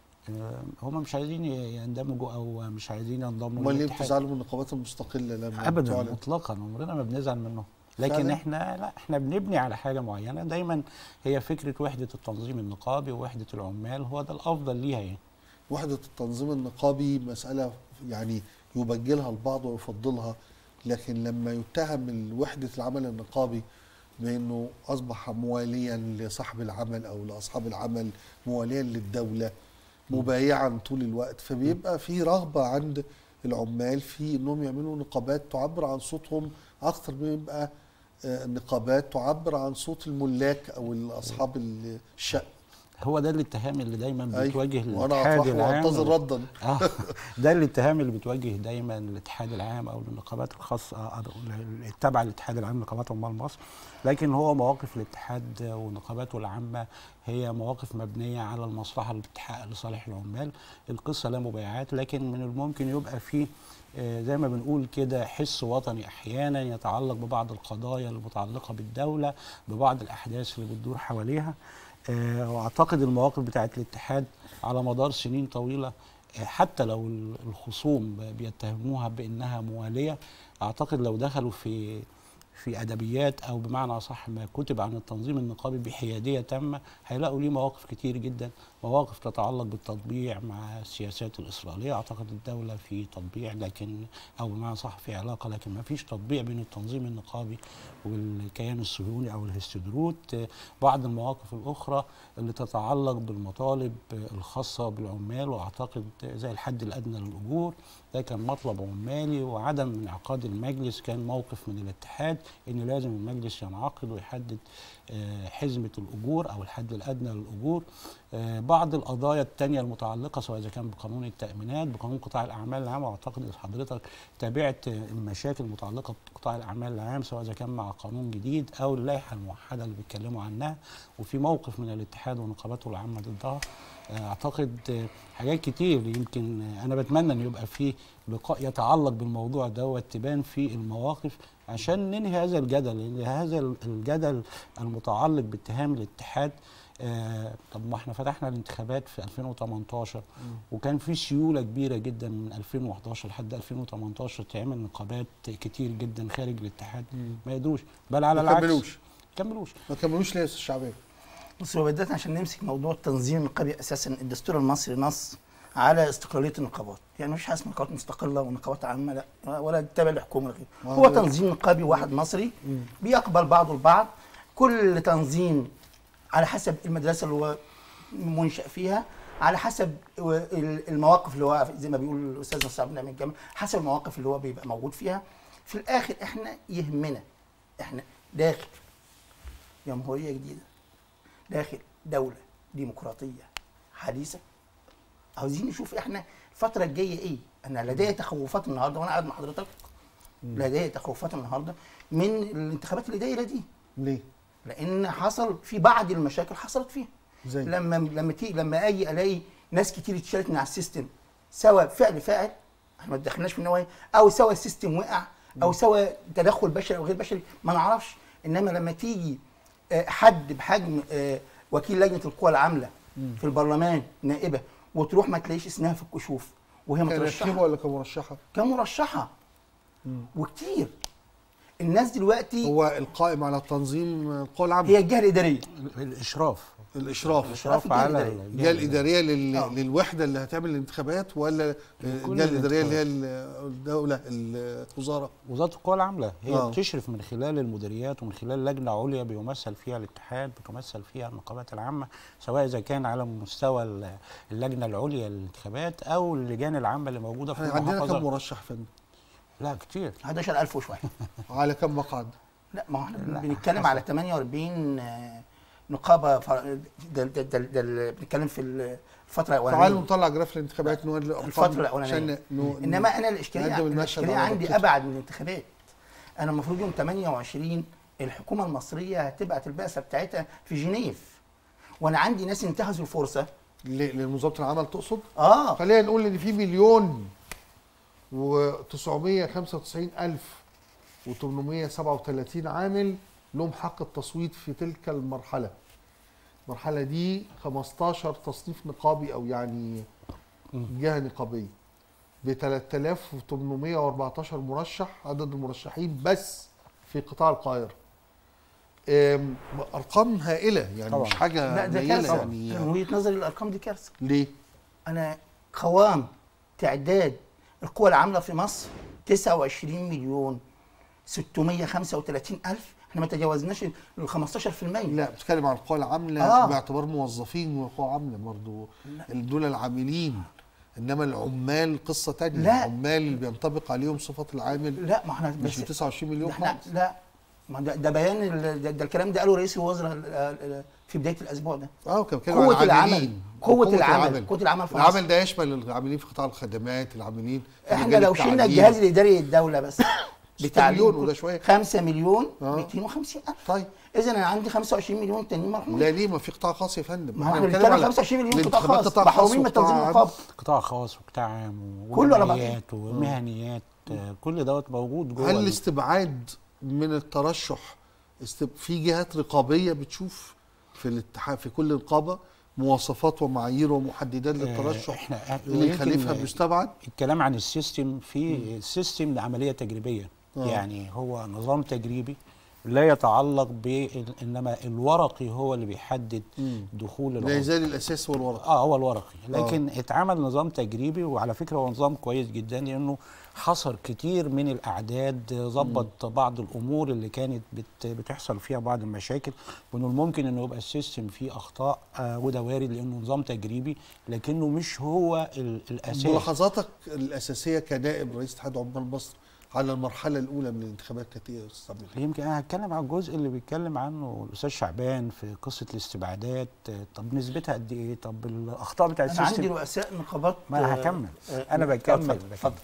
آه، هم مش عايزين ي- يندمجوا او مش عايزين ينضموا امال ليه للاتحاد. بتزعلوا من النقابات المستقله لما ابدا بتعلن؟ مطلقا عمرنا ما بنزعل منهم لكن فعلاً؟ احنا لا احنا بنبني على حاجه معينه دايما هي فكره وحده التنظيم النقابي ووحده العمال هو ده الافضل ليها يعني وحدة التنظيم النقابي مسألة يعني يبجلها البعض ويفضلها لكن لما يتهم وحدة العمل النقابي بأنه أصبح مواليا لصاحب العمل أو لأصحاب العمل مواليا للدولة مبايعا طول الوقت فبيبقى في رغبة عند العمال في أنهم يعملوا نقابات تعبر عن صوتهم أكثر ما يبقى آه، نقابات تعبر عن صوت الملاك أو أصحاب الشأن هو ده الاتهام اللي دايما أيوة. بتواجه وأنا الاتحاد أطرح العام وأنتظر ردا اه ده الاتهام اللي بتواجه دايما الاتحاد العام او النقابات الخاصه أو التابعه للاتحاد العام لنقابات عمال مصر لكن هو مواقف الاتحاد ونقاباته العامه هي مواقف مبنيه على المصلحه اللي بتتحقق لصالح العمال القصه لا مبايعات لكن من الممكن يبقى فيه آه، زي ما بنقول كده حس وطني احيانا يتعلق ببعض القضايا المتعلقه بالدوله ببعض الاحداث اللي بتدور حواليها آه، واعتقد المواقف بتاعت الاتحاد على مدار سنين طويله آه، حتى لو ال- الخصوم بيتهموها بانها مواليه اعتقد لو دخلوا في في ادبيات او بمعنى صح ما كتب عن التنظيم النقابي بحياديه تامه هيلاقوا ليه مواقف كتير جدا مواقف تتعلق بالتطبيع مع السياسات الاسرائيليه اعتقد الدوله في تطبيع لكن او بمعنى صح في علاقه لكن ما فيش تطبيع بين التنظيم النقابي والكيان الصهيوني او الهستدروت آه، بعض المواقف الاخرى اللي تتعلق بالمطالب آه، الخاصه بالعمال واعتقد زي الحد الادنى للاجور ده كان مطلب عمالي وعدم انعقاد المجلس كان موقف من الاتحاد ان لازم المجلس ينعقد ويحدد آه، حزمه الاجور او الحد الادنى للاجور آه، بعض القضايا التانية المتعلقة سواء إذا كان بقانون التأمينات بقانون قطاع الأعمال العام وأعتقد إن حضرتك تابعت آه، المشاكل المتعلقة بقطاع الأعمال العام سواء إذا كان مع قانون جديد أو اللائحة الموحدة اللي بيتكلموا عنها وفي موقف من الاتحاد ونقاباته العامة ضدها آه، أعتقد آه، حاجات كتير يمكن آه، أنا بتمنى إن يبقى في لقاء يتعلق بالموضوع دوت تبان فيه المواقف عشان ننهي هذا الجدل لأن هذا الجدل المتعلق باتهام الاتحاد آه طب ما احنا فتحنا الانتخابات في 2018 وكان في سيوله كبيره جدا من 2011 لحد 2018 تعمل نقابات كتير جدا خارج الاتحاد ما يقدروش بل على ما العكس كملوش كملوش ما كملوش ليه يا استاذ شعبان؟ بص هو بدايه عشان نمسك موضوع التنظيم النقابي اساسا الدستور المصري نص على استقلاليه النقابات يعني مش حاجه اسمها نقابات مستقله ونقابات عامه لا ولا تابع لحكومه ولا غيره هو تنظيم نقابي واحد مصري بيقبل بعضه البعض كل تنظيم على حسب المدرسه اللي هو منشأ فيها على حسب المواقف اللي هو زي ما بيقول الاستاذ نصر عبد النعيم الجمل حسب المواقف اللي هو بيبقى موجود فيها في الاخر احنا يهمنا احنا داخل جمهوريه جديده داخل دوله ديمقراطيه حديثه عاوزين نشوف احنا الفتره الجايه ايه انا لدي تخوفات النهارده وانا قاعد مع حضرتك لدي تخوفات النهارده من الانتخابات اللي دايره دي ليه؟ لان حصل في بعض المشاكل حصلت فيها زي لما لما تيجي لما اجي الاقي ناس كتير اتشالت من على السيستم سواء فعل فاعل احنا ما دخلناش في النوايا او سواء السيستم وقع او سواء تدخل بشري او غير بشري ما نعرفش انما لما تيجي آه، حد بحجم آه، وكيل لجنه القوى العامله في البرلمان نائبه وتروح ما تلاقيش اسمها في الكشوف وهي كنتيبه مترشحه ولا كمرشحه؟ كمرشحه وكتير الناس دلوقتي هو القائم على تنظيم القوى العامه هي الجهه الاداريه الاشراف الاشراف الإشراف الاشراف على الجهة الإدارية. الجهه الاداريه لل... آه. للوحده اللي هتعمل الانتخابات ولا الجهه الاداريه اللي هي الدوله الوزاره وزاره القوى العامله هي آه. بتشرف من خلال المديريات ومن خلال لجنه عليا بيمثل فيها الاتحاد بتمثل فيها النقابات العامه سواء اذا كان على مستوى ال- اللجنه العليا للانتخابات او اللجان العامه اللي موجوده في احنا عندنا كم المحافظه مرشح يا فندم؟ لا كتير 11000 وشويه على كم مقعد؟ لا ما هو احنا لا، بنتكلم حسب. على 48 آه، نقابه فر- ده ده ده, ده ال- بنتكلم في الفتره تعالوا الاولانيه نطلع جراف الانتخابات نوري الارقام الفتره الاولانيه عشان ن- انما انا الاشكاليه نقدم المشهد الاشكاليه على عندي ربطته. ابعد من الانتخابات انا المفروض يوم 28 الحكومه المصريه هتبعت البعثه بتاعتها في جنيف وانا عندي ناس انتهزوا الفرصه ل- لمنظمه العمل تقصد؟ اه خلينا نقول ان في مليون و995 الف و837 عامل لهم حق التصويت في تلك المرحله المرحله دي 15 تصنيف نقابي او يعني جهه نقابيه ب 3814 مرشح عدد المرشحين بس في قطاع القاهره أم، ارقام هائله يعني طبعاً. مش حاجه لا ده قليلة كارثه يعني من وجهه نظري الارقام دي كارثه ليه؟ انا قوام تعداد القوى العامله في مصر 29 مليون 635 الف احنا ما تجاوزناش ال 15% لا بتتكلم عن القوى العامله آه. آه. باعتبار موظفين وقوى عامله برضه دول العاملين انما العمال قصه تانية لا. العمال اللي بينطبق عليهم صفه العامل لا ما احنا مش بس ب 29 مليون ده احنا خالص لا ما ده, ده بيان ال- ده, ده الكلام ده قاله رئيس الوزراء ال- ال- في بدايه الاسبوع ده اه كان بيتكلم قوة عن العمل. العاملين قوة العمل. قوة العمل في العمل مصر. ده يشمل العاملين في قطاع الخدمات العاملين في احنا مجال لو شلنا التعليم. الجهاز الاداري للدوله بس مليون وده شوية. 5 مليون آه. 250 الف طيب اذا انا عندي 25 مليون تانيين مرحومين لا ليه ما في قطاع خاص يا فندم ما هو احنا بنتكلم بنتكلم على 25 مليون قطاع الانتخابات خاص قطاع خاص محرومين من وقطاع تنظيم عام. النقابه قطاع خاص وقطاع عام كله على بعضه. وجمعيات ومهنيات آه، كل دوت موجود جوه هل ال- الاستبعاد من الترشح استب... في جهات رقابيه بتشوف في الاتحاد في كل نقابه مواصفات ومعايير ومحددات للترشح احنا اللي يمكن يخالفها بيستبعد الكلام عن السيستم في السيستم عمليه تجريبيه آه. يعني هو نظام تجريبي لا يتعلق ب انما الورقي هو اللي بيحدد مم. دخول لا العضو يزال الاساس والورق اه هو الورقي لكن اتعمل نظام تجريبي وعلى فكره هو نظام كويس جدا لانه حصر كتير من الاعداد ظبط بعض الامور اللي كانت بت بتحصل فيها بعض المشاكل وانه ممكن انه يبقى السيستم فيه اخطاء آه وده وارد لانه نظام تجريبي لكنه مش هو ال- الاساس ملاحظاتك الاساسيه كنائب رئيس اتحاد عمال مصر على المرحله الاولى من الانتخابات كانت ايه يا استاذ عبد الحليم؟ يمكن انا هتكلم عن الجزء اللي بيتكلم عنه الاستاذ شعبان في قصه الاستبعادات آه، طب نسبتها قد ايه طب الاخطاء بتاع انا عندي السيستم رؤساء نقابات ما أنا آه، هكمل. آه، أنا بكمل، اتفضل بكمل. اتفضل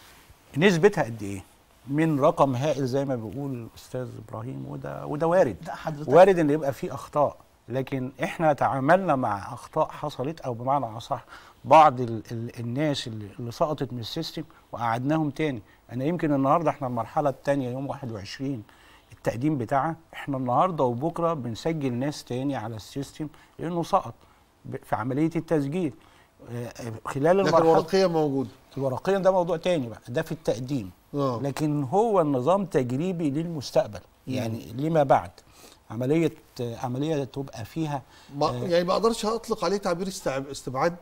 نسبتها قد ايه من رقم هائل زي ما بيقول الاستاذ ابراهيم وده وده وارد لا حضرتك وارد ان يبقى فيه اخطاء لكن احنا تعاملنا مع اخطاء حصلت او بمعنى اصح بعض ال ال الناس اللي, اللي سقطت من السيستم وقعدناهم تاني انا يمكن النهارده احنا المرحله الثانيه يوم 21 التقديم بتاعها احنا النهارده وبكره بنسجل ناس تاني على السيستم لانه سقط ب- في عمليه التسجيل آه، خلال لكن المرحله الورقيه موجوده الورقيا ده موضوع تاني بقى ده في التقديم اه لكن هو النظام تجريبي للمستقبل يعني لما بعد عمليه عمليه تبقى فيها ما آه. يعني ما اقدرش اطلق عليه تعبير استع- استبعاد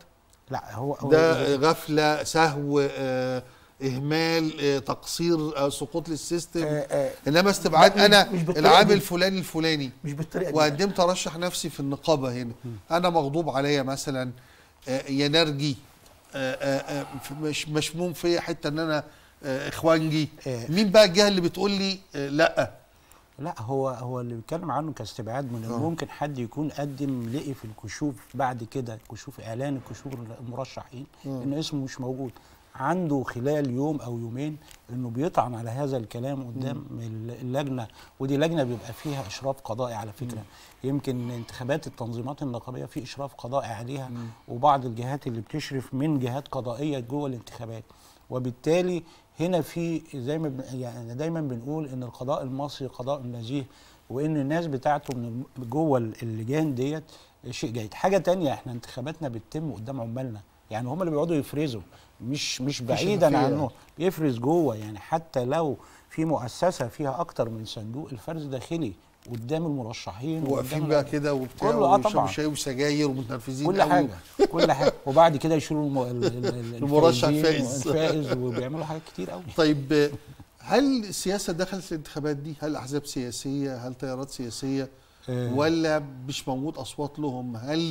لا هو هو ده غفله سهو آه، اهمال آه، تقصير آه، سقوط للسيستم آه، آه، انما استبعاد لا، مش- انا مش بالطريقة العامل دي. الفلاني الفلاني مش بالطريقه دي وقدمت ارشح نفسي في النقابه هنا انا مغضوب عليا مثلا آه، ينرجي آه، آه، آه، مش مشموم فيا حته ان انا آه، اخوانجي آه. مين بقى الجهه اللي بتقول لي آه، لا لا هو هو اللي بيتكلم عنه كاستبعاد من الممكن حد يكون قدم لقي في الكشوف بعد كده كشوف اعلان الكشوف المرشحين ان اسمه مش موجود عنده خلال يوم او يومين انه بيطعن على هذا الكلام قدام اللجنه ودي لجنه بيبقى فيها اشراف قضائي على فكره يمكن انتخابات التنظيمات النقابيه في اشراف قضائي عليها وبعض الجهات اللي بتشرف من جهات قضائيه جوه الانتخابات وبالتالي هنا في زي ما بن- يعني دايما بنقول ان القضاء المصري قضاء نزيه وان الناس بتاعته من الم- جوه ال- اللجان ديت شيء جيد حاجه تانية احنا انتخاباتنا بتتم قدام عمالنا يعني هم اللي بيقعدوا يفرزوا مش مش بعيدا شفافية. عنه بيفرز جوه يعني حتى لو في مؤسسه فيها اكتر من صندوق الفرز داخلي قدام المرشحين واقفين وقدام بقى ال- كده وبتاع كله، آه ويشربوا طبعاً. شاي وسجاير ومتنرفزين كل قوي. حاجه كل حاجه وبعد كده يشيلوا الم... ال- ال- ال- المرشح الفائزين فائز. والفائز وبيعملوا حاجات كتير قوي طيب آه، هل السياسه دخلت الانتخابات دي هل احزاب سياسيه هل تيارات سياسيه آه. ولا مش موجود اصوات لهم هل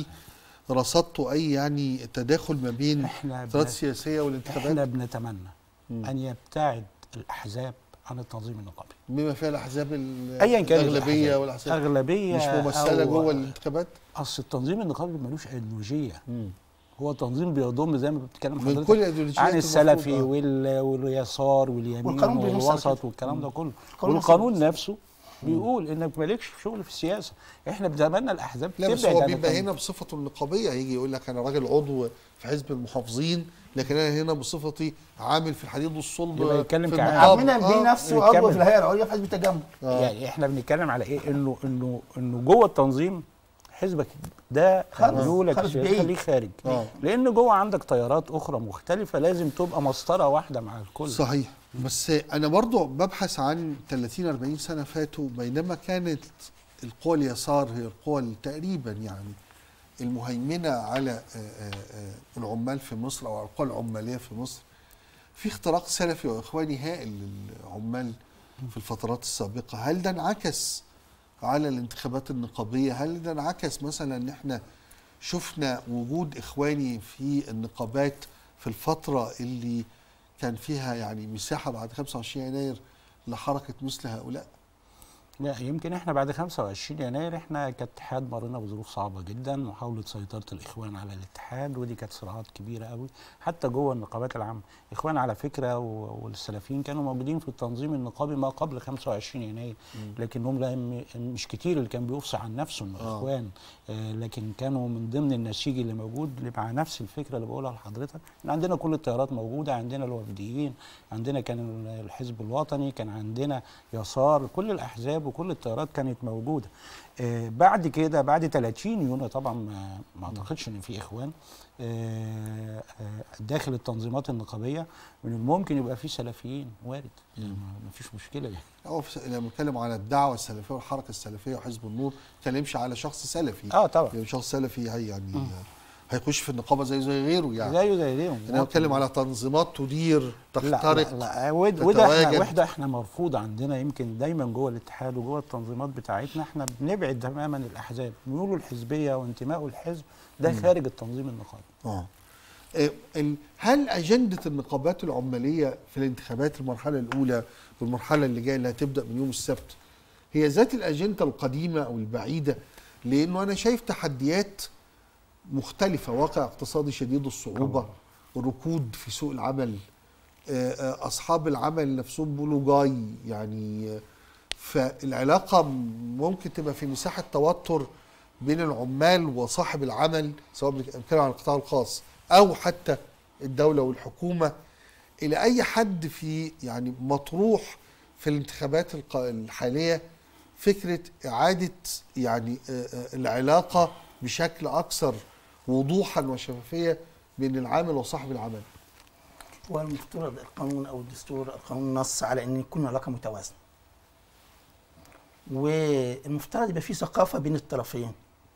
رصدتوا اي يعني تداخل ما بين احنا التيارات بن- السياسيه والانتخابات احنا بنتمنى ان يبتعد الاحزاب عن التنظيم النقابي بما فيها الاحزاب ال- ايا كانت الاغلبيه الأحزاب. والاحزاب اغلبيه مش ممثله أو- جوه الانتخابات اصل التنظيم النقابي ملوش ايديولوجيه هو تنظيم بيضم زي ما بتتكلم من حضرتك كل الايديولوجيات عن المفروض، السلفي آه. وال... واليسار واليمين والقانون بينص على والوسط كده. والكلام ده كله القانون والقانون بينص. نفسه بيقول انك مالكش شغل في السياسه احنا بنتمنى الاحزاب لا بس تبعد هو عن بيبقى التنظيم. هنا بصفته النقابيه هيجي يقول لك انا راجل عضو في حزب المحافظين لكن انا هنا بصفتي عامل في الحديد والصلب يبقى يتكلم في كعام. النقابة. عمنا آه. بيه نفسه يكمل. عضو في الهيئه العليا في حزب التجمع آه. يعني احنا بنتكلم على ايه انه انه انه جوه التنظيم حزبك ده خالص، ميولك خالص السياسية بعيد. خليه خارج آه. لان جوه عندك تيارات اخرى مختلفه لازم تبقى مسطره واحده مع الكل صحيح بس انا برضو ببحث عن 30 40 سنه فاتوا بينما كانت القوى اليسار هي القوى اللي تقريبا يعني المهيمنه على آه، آه، آه، العمال في مصر او القوى العماليه في مصر في اختراق سلفي واخواني هائل للعمال في الفترات السابقه هل ده انعكس على الانتخابات النقابيه هل ده انعكس مثلا ان احنا شفنا وجود اخواني في النقابات في الفتره اللي كان فيها يعني مساحه بعد 25 يناير لحركه مثل هؤلاء لا يمكن احنا بعد 25 يناير احنا كاتحاد مرينا بظروف صعبه جدا محاوله سيطره الاخوان على الاتحاد ودي كانت صراعات كبيره قوي حتى جوه النقابات العامه الاخوان على فكره و- والسلفيين كانوا موجودين في التنظيم النقابي ما قبل 25 يناير لكنهم لا م- مش كتير اللي كان بيفصح عن نفسه من الاخوان آه لكن كانوا من ضمن النسيج اللي موجود اللي مع نفس الفكره اللي بقولها لحضرتك إن عندنا كل التيارات موجوده عندنا الوفديين عندنا كان الحزب الوطني كان عندنا يسار كل الاحزاب وكل التيارات كانت موجوده آه بعد كده بعد 30 يونيو طبعا ما, ما اعتقدش ان في اخوان آه آه داخل التنظيمات النقابيه من الممكن يبقى في سلفيين وارد يعني ما فيش مشكله يعني هو في- لما بنتكلم على الدعوه السلفيه والحركه السلفيه وحزب النور ما بنتكلمش على شخص سلفي اه طبعا يعني شخص سلفي هي يعني هيخش في النقابه زي زي غيره يعني زيه زي غيرهم انا بتكلم على تنظيمات تدير لا تخترق لا, لا ود- وده احنا تتواجد. وحده احنا مرفوض عندنا يمكن دايما جوه الاتحاد وجوه التنظيمات بتاعتنا احنا بنبعد تماما الاحزاب ميوله الحزبيه وانتمائه الحزب ده خارج التنظيم النقابي اه آه، ال- هل اجنده النقابات العماليه في الانتخابات المرحله الاولى والمرحله اللي جايه اللي هتبدا من يوم السبت هي ذات الاجنده القديمه او البعيده لانه انا شايف تحديات مختلفه واقع اقتصادي شديد الصعوبه الركود في سوق العمل آه، آه، اصحاب العمل نفسهم بيقولوا جاي يعني آه، فالعلاقه ممكن تبقى في مساحه توتر بين العمال وصاحب العمل سواء بنتكلم عن القطاع الخاص او حتى الدوله والحكومه الى اي حد في يعني مطروح في الانتخابات الق- الحاليه فكره اعاده يعني آه، آه، العلاقه بشكل اكثر وضوحا وشفافيه بين العامل وصاحب العمل والمفترض القانون او الدستور القانون نص على ان يكون علاقه متوازنه والمفترض يبقى في ثقافه بين الطرفين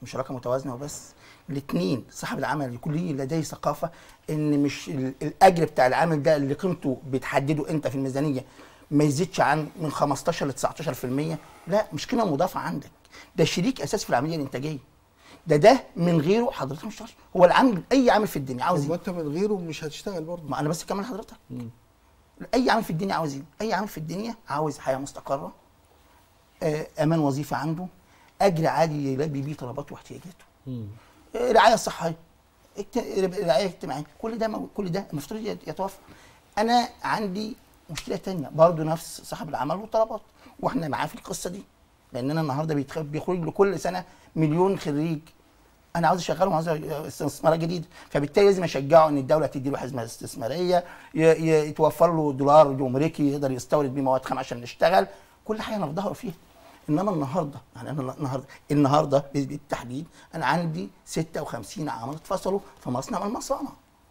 مشاركه متوازنه وبس الاثنين صاحب العمل يكون ليه لديه ثقافه ان مش ال- الاجر بتاع العامل ده اللي قيمته بتحدده انت في الميزانيه ما يزيدش عن من 15 ل 19% لا مش قيمه مضافه عندك ده شريك اساسي في العمليه الانتاجيه ده ده من غيره حضرتك مش هتشتغل هو العامل اي عامل في الدنيا عاوز طب ايه ما انت من غيره مش هتشتغل برضه ما انا بس كمان حضرتك اي عامل في الدنيا عاوز ايه اي عامل في الدنيا عاوز حياه مستقره آه، امان وظيفه عنده اجر عالي يلبي بيه طلباته واحتياجاته آه، رعايه صحيه اجت- رعايه اجتماعيه كل ده مو- كل ده المفترض يت- يتوفر انا عندي مشكله تانية برضه نفس صاحب العمل والطلبات واحنا معاه في القصه دي لاننا النهارده بيتخ- بيخرج له كل سنه مليون خريج انا عاوز اشغلهم عاوز استثمارات جديده فبالتالي لازم اشجعه ان الدوله تدي له حزمه استثماريه ي- ي- يتوفر له دولار امريكي يقدر يستورد بيه مواد خام عشان نشتغل كل حاجه انا بظهر فيها انما النهارده يعني انا النهارده النهارده بالتحديد انا عندي 56 عامل اتفصلوا في مصنع من المصانع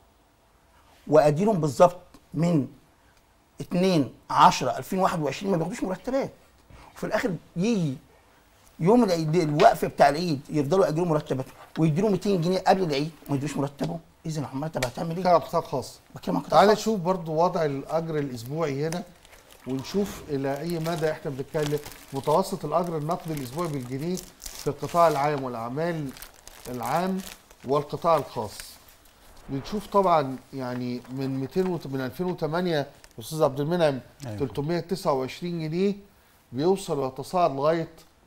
واديلهم بالظبط من 2 10 2021 ما بياخدوش مرتبات وفي الاخر يجي يوم العيد الوقف بتاع العيد يفضلوا ياجروا مرتباتهم ويديله 200 جنيه قبل العيد وما يديلوش مرتبه اذا العمال طب هتعمل ايه؟ كان قطاع خاص بتكلم عن قطاع تعال خاص. نشوف برضو وضع الاجر الاسبوعي هنا ونشوف الى اي مدى احنا بنتكلم متوسط الاجر النقدي الاسبوعي بالجنيه في القطاع العام والاعمال العام والقطاع الخاص بنشوف طبعا يعني من 200 وت- من 2008 استاذ عبد المنعم أيوة. 329 جنيه بيوصل ويتصاعد لغايه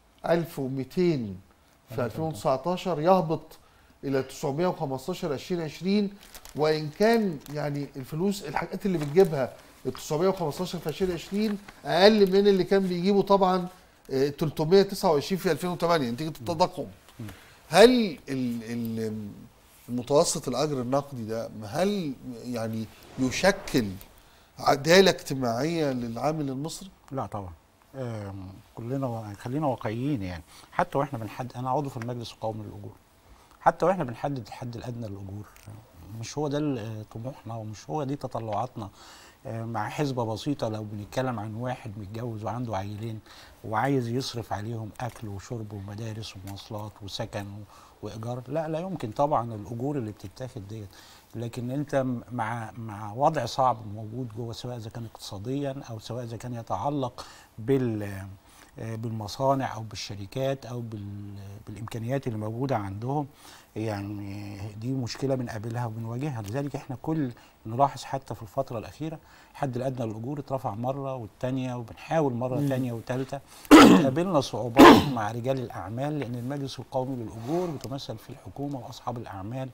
1200 في 2019 يهبط الى 915 2020 وان كان يعني الفلوس الحاجات اللي بتجيبها ال 915 في 2020 اقل من اللي كان بيجيبه طبعا آه، 329 في 2008 نتيجه التضخم هل ال- ال- المتوسط الاجر النقدي ده هل يعني يشكل عداله اجتماعيه للعامل المصري؟ لا طبعا آم، كلنا و- خلينا واقعيين يعني حتى واحنا بنحدد انا عضو في المجلس القومي للاجور حتى واحنا بنحدد الحد الادنى للاجور مش هو ده ال- طموحنا ومش هو دي تطلعاتنا آه، مع حسبه بسيطه لو بنتكلم عن واحد متجوز وعنده عيلين وعايز يصرف عليهم اكل وشرب ومدارس ومواصلات وسكن و- وايجار لا لا يمكن طبعا الاجور اللي بتتاخد ديت لكن انت م- مع مع وضع صعب موجود جوه سواء اذا كان اقتصاديا او سواء اذا كان يتعلق بال آه، بالمصانع او بالشركات او بال- بالامكانيات اللي موجوده عندهم يعني دي مشكله بنقابلها وبنواجهها لذلك احنا كل نلاحظ حتى في الفتره الاخيره الحد الادنى للاجور اترفع مره والثانيه وبنحاول مره ثانيه وثالثه قابلنا صعوبات مع رجال الاعمال لان المجلس القومي للاجور بتمثل في الحكومه واصحاب الاعمال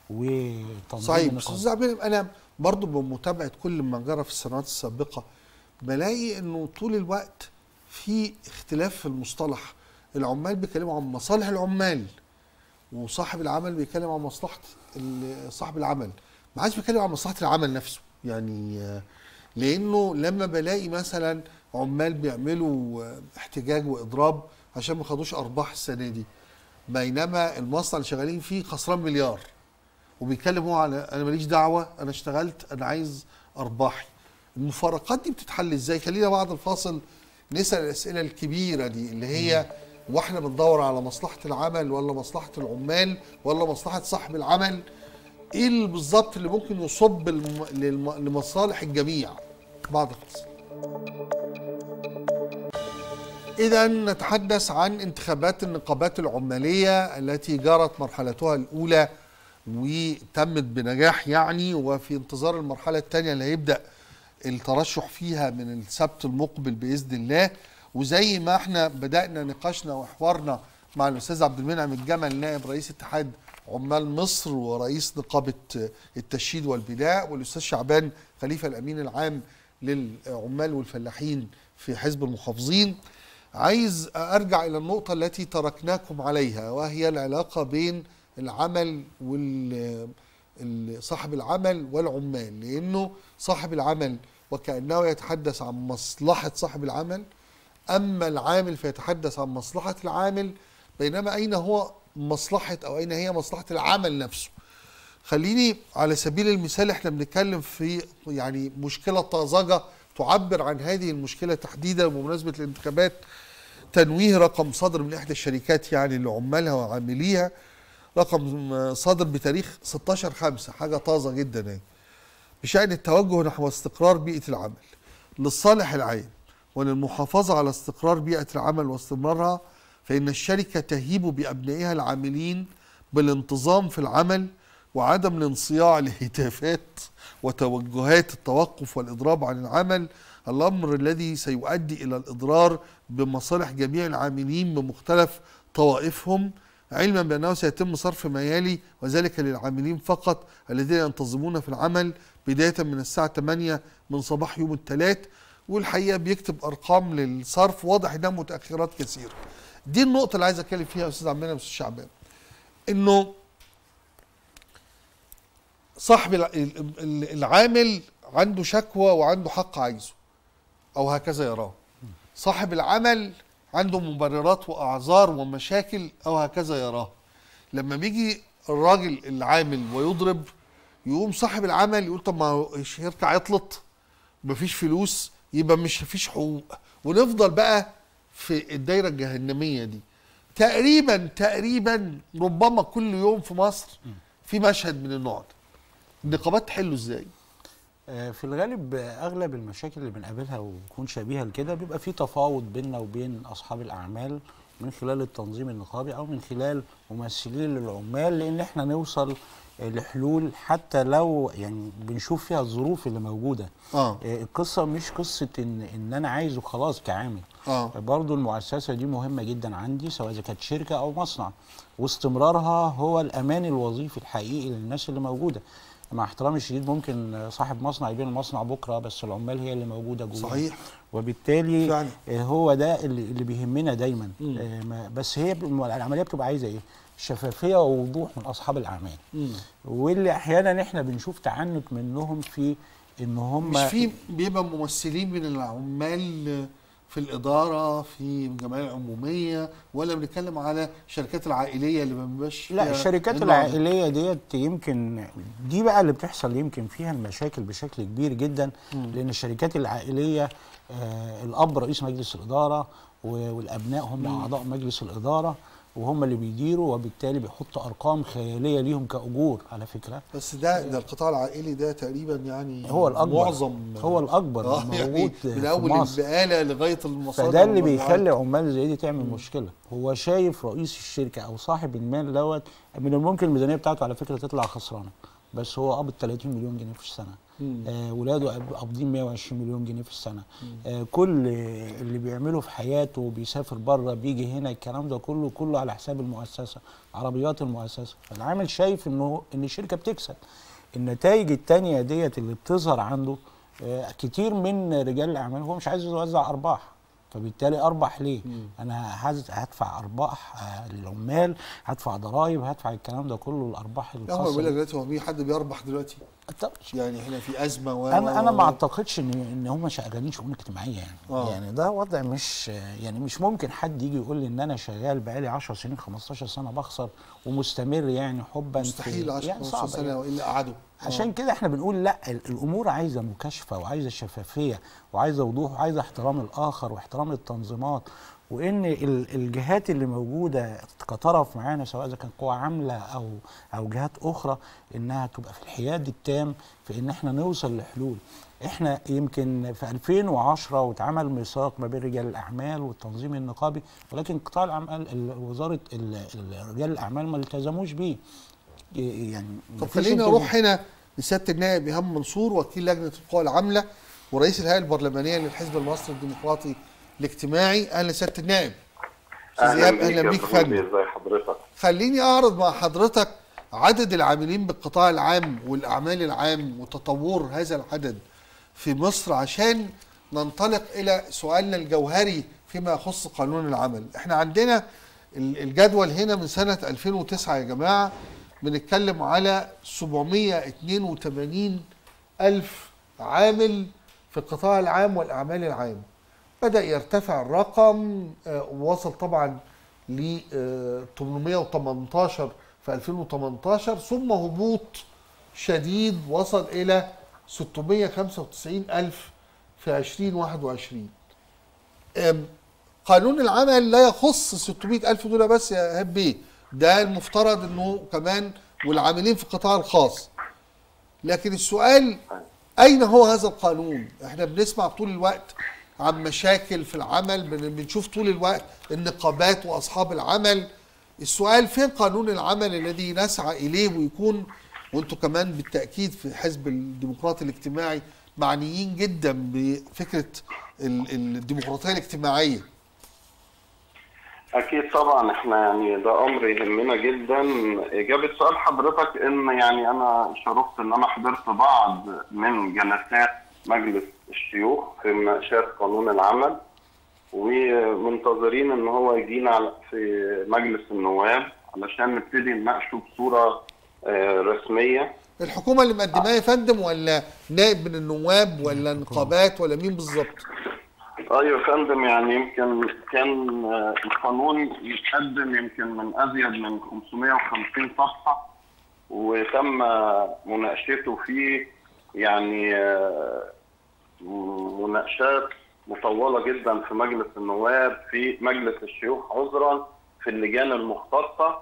وتنظيم صحيح النقابات. استاذ عبد المنعم، انا برضو بمتابعه كل ما جرى في السنوات السابقه بلاقي انه طول الوقت في اختلاف في المصطلح العمال بيتكلموا عن مصالح العمال وصاحب العمل بيتكلم عن مصلحه ال- صاحب العمل ما عادش بيتكلم عن مصلحه العمل نفسه يعني آه، لانه لما بلاقي مثلا عمال بيعملوا آه، احتجاج واضراب عشان ما خدوش ارباح السنه دي بينما المصنع اللي شغالين فيه خسران مليار وبيتكلم هو على انا ماليش دعوه انا اشتغلت انا عايز ارباحي المفارقات دي بتتحل ازاي خلينا بعد الفاصل نسال الاسئله الكبيره دي اللي هي واحنا بندور على مصلحه العمل ولا مصلحه العمال ولا مصلحه صاحب العمل ايه اللي بالظبط اللي ممكن يصب الم... للم... لمصالح الجميع بعد الفاصل إذا نتحدث عن انتخابات النقابات العمالية التي جرت مرحلتها الأولى وتمت بنجاح يعني وفي انتظار المرحلة الثانية اللي هيبدأ الترشح فيها من السبت المقبل بإذن الله وزي ما احنا بدأنا نقاشنا وحوارنا مع الأستاذ عبد المنعم الجمل نائب رئيس اتحاد عمال مصر ورئيس نقابة التشييد والبناء والأستاذ شعبان خليفة الأمين العام للعمال والفلاحين في حزب المحافظين عايز ارجع الى النقطه التي تركناكم عليها وهي العلاقه بين العمل وال ال- صاحب العمل والعمال لانه صاحب العمل وكانه يتحدث عن مصلحه صاحب العمل اما العامل فيتحدث عن مصلحه العامل بينما اين هو مصلحه او اين هي مصلحه العمل نفسه خليني على سبيل المثال احنا بنتكلم في يعني مشكله طازجه تعبر عن هذه المشكله تحديدا بمناسبه الانتخابات تنويه رقم صدر من احدى الشركات يعني لعمالها وعامليها رقم آه، صادر بتاريخ 16 5 حاجه طازه جدا يعني بشان التوجه نحو استقرار بيئه العمل للصالح العام وللمحافظه على استقرار بيئه العمل واستمرارها فان الشركه تهيب بابنائها العاملين بالانتظام في العمل وعدم الانصياع لهتافات وتوجهات التوقف والاضراب عن العمل الامر الذي سيؤدي الى الاضرار بمصالح جميع العاملين بمختلف طوائفهم علما بانه سيتم صرف ما يلي وذلك للعاملين فقط الذين ينتظمون في العمل بدايه من الساعه 8 من صباح يوم الثلاث والحقيقه بيكتب ارقام للصرف واضح انها متاخرات كثيره. دي النقطه اللي عايز اتكلم فيها يا استاذ عمنا استاذ شعبان. انه صاحب الع- ال- ال- العامل عنده شكوى وعنده حق عايزه او هكذا يراه صاحب العمل عنده مبررات واعذار ومشاكل او هكذا يراه لما بيجي الراجل العامل ويضرب يقوم صاحب العمل يقول طب ما هو الشركه عطلت مفيش فلوس يبقى مش مفيش حقوق ونفضل بقى في الدايره الجهنميه دي تقريبا تقريبا ربما كل يوم في مصر في مشهد من النوع ده النقابات تحله ازاي؟ آه، في الغالب آه، اغلب المشاكل اللي بنقابلها وتكون شبيهه لكده بيبقى في تفاوض بيننا وبين اصحاب الاعمال من خلال التنظيم النقابي او من خلال ممثلين للعمال لان احنا نوصل آه، لحلول حتى لو يعني بنشوف فيها الظروف اللي موجوده اه آه، القصه مش قصه ان ان انا عايزه خلاص كعامل اه برضو المؤسسة دي مهمة جدا عندي سواء إذا كانت شركة أو مصنع واستمرارها هو الأمان الوظيفي الحقيقي للناس اللي موجودة مع احترامي الشديد ممكن صاحب مصنع يبيع المصنع بكرة بس العمال هي اللي موجودة جوه صحيح وبالتالي فعلا. آه، هو ده اللي, اللي بيهمنا دايما مم. آه، ما- بس هي ب- العملية بتبقى عايزة إيه؟ شفافية ووضوح من أصحاب الأعمال مم. واللي أحيانا إحنا بنشوف تعنت منهم في إن هم مش في بيبقى ممثلين من العمال في الإدارة في الجمعية العمومية ولا بنتكلم على الشركات العائلية اللي ما بيبقاش لا فيها الشركات النوع ده؟ العائليه ديت يمكن دي بقى اللي بتحصل يمكن فيها المشاكل بشكل كبير جدا لان الشركات العائليه آه الاب رئيس مجلس الاداره و- والابناء هم اعضاء مجلس الاداره وهم اللي بيديروا وبالتالي بيحطوا ارقام خياليه ليهم كاجور على فكره بس ده ده القطاع العائلي ده تقريبا يعني هو الاكبر معظم هو الاكبر اه موجود يعني في من اول مصر. البقالة لغاية المصادر فده اللي والمجموعات. بيخلي عمال زي دي تعمل مشكله هو شايف رئيس الشركه او صاحب المال دوت من الممكن الميزانيه بتاعته على فكره تطلع خسرانه بس هو قبض 30 مليون جنيه في السنه مم. آه ولاده قاب- قابضين 120 مليون جنيه في السنه آه كل اللي بيعمله في حياته بيسافر بره بيجي هنا الكلام ده كله كله على حساب المؤسسه عربيات المؤسسه فالعامل شايف انه ان الشركه بتكسب النتائج التانية ديت اللي بتظهر عنده آه، كتير من رجال الاعمال هو مش عايز يوزع ارباح فبالتالي اربح ليه؟ انا هز- هدفع ارباح آه، للعمال هدفع ضرائب هدفع الكلام ده كله الارباح لا هو بيقول لك الخاصه دلوقتي هو في حد بيربح دلوقتي طب يعني احنا في أزمة و انا انا و- ما اعتقدش ان ان هم شغالين شؤون اجتماعيه يعني آه. يعني ده وضع مش يعني مش ممكن حد يجي يقول لي ان انا شغال بقالي 10 سنين 15 سنه بخسر ومستمر يعني حبا في- مستحيل 10 يعني 15 صعب سنة يعني. والا قعدوا عشان كده احنا بنقول لا ال- الامور عايزه مكاشفه وعايزه شفافيه وعايزه وضوح وعايزه احترام الاخر واحترام التنظيمات وان ال- الجهات اللي موجوده كطرف معانا سواء اذا كان قوى عامله او او جهات اخرى انها تبقى في الحياد التام في ان احنا نوصل لحلول احنا يمكن في 2010 واتعمل ميثاق ما بين رجال الاعمال والتنظيم النقابي ولكن قطاع الاعمال ال- وزاره ال- ال- رجال الاعمال ما التزموش بيه يعني طب مفيش خلينا التزام. نروح هنا لسياده النائب ايهاب منصور وكيل لجنه القوى العامله ورئيس الهيئه البرلمانيه للحزب المصري الديمقراطي الاجتماعي اهلا سياده النائب استاذ ايهاب اهلا يا بيك فندم. فندم ازي حضرتك خليني اعرض مع حضرتك عدد العاملين بالقطاع العام والاعمال العام وتطور هذا العدد في مصر عشان ننطلق الى سؤالنا الجوهري فيما يخص قانون العمل احنا عندنا ال- الجدول هنا من سنة 2009 يا جماعة بنتكلم على 782 ألف عامل في القطاع العام والأعمال العام بدأ يرتفع الرقم آه، ووصل طبعا ل آه، 818 في 2018 ثم هبوط شديد وصل إلى 695 ألف في 2021 أم، قانون العمل لا يخص 600 ألف دول بس يا هاب بيه ده المفترض انه كمان والعاملين في القطاع الخاص لكن السؤال اين هو هذا القانون احنا بنسمع طول الوقت عن مشاكل في العمل بن- بنشوف طول الوقت النقابات واصحاب العمل السؤال فين قانون العمل الذي نسعى اليه ويكون وانتم كمان بالتاكيد في حزب الديمقراطي الاجتماعي معنيين جدا بفكره ال- الديمقراطيه الاجتماعيه أكيد طبعا احنا يعني ده أمر يهمنا جدا إجابة سؤال حضرتك إن يعني أنا شرفت إن أنا حضرت بعض من جلسات مجلس الشيوخ في مناقشات قانون العمل ومنتظرين إن هو يجينا على- في مجلس النواب علشان نبتدي نناقشه بصورة آه، رسمية الحكومه اللي مقدماه يا فندم ولا نائب من النواب ولا نقابات ولا مين بالظبط ايوه يا فندم يعني يمكن كان آه، القانون يتقدم يمكن من ازيد من 550 صفحه وتم آه، مناقشته فيه يعني آه، مناقشات مطوله جدا في مجلس النواب في مجلس الشيوخ عذرا في اللجان المختصه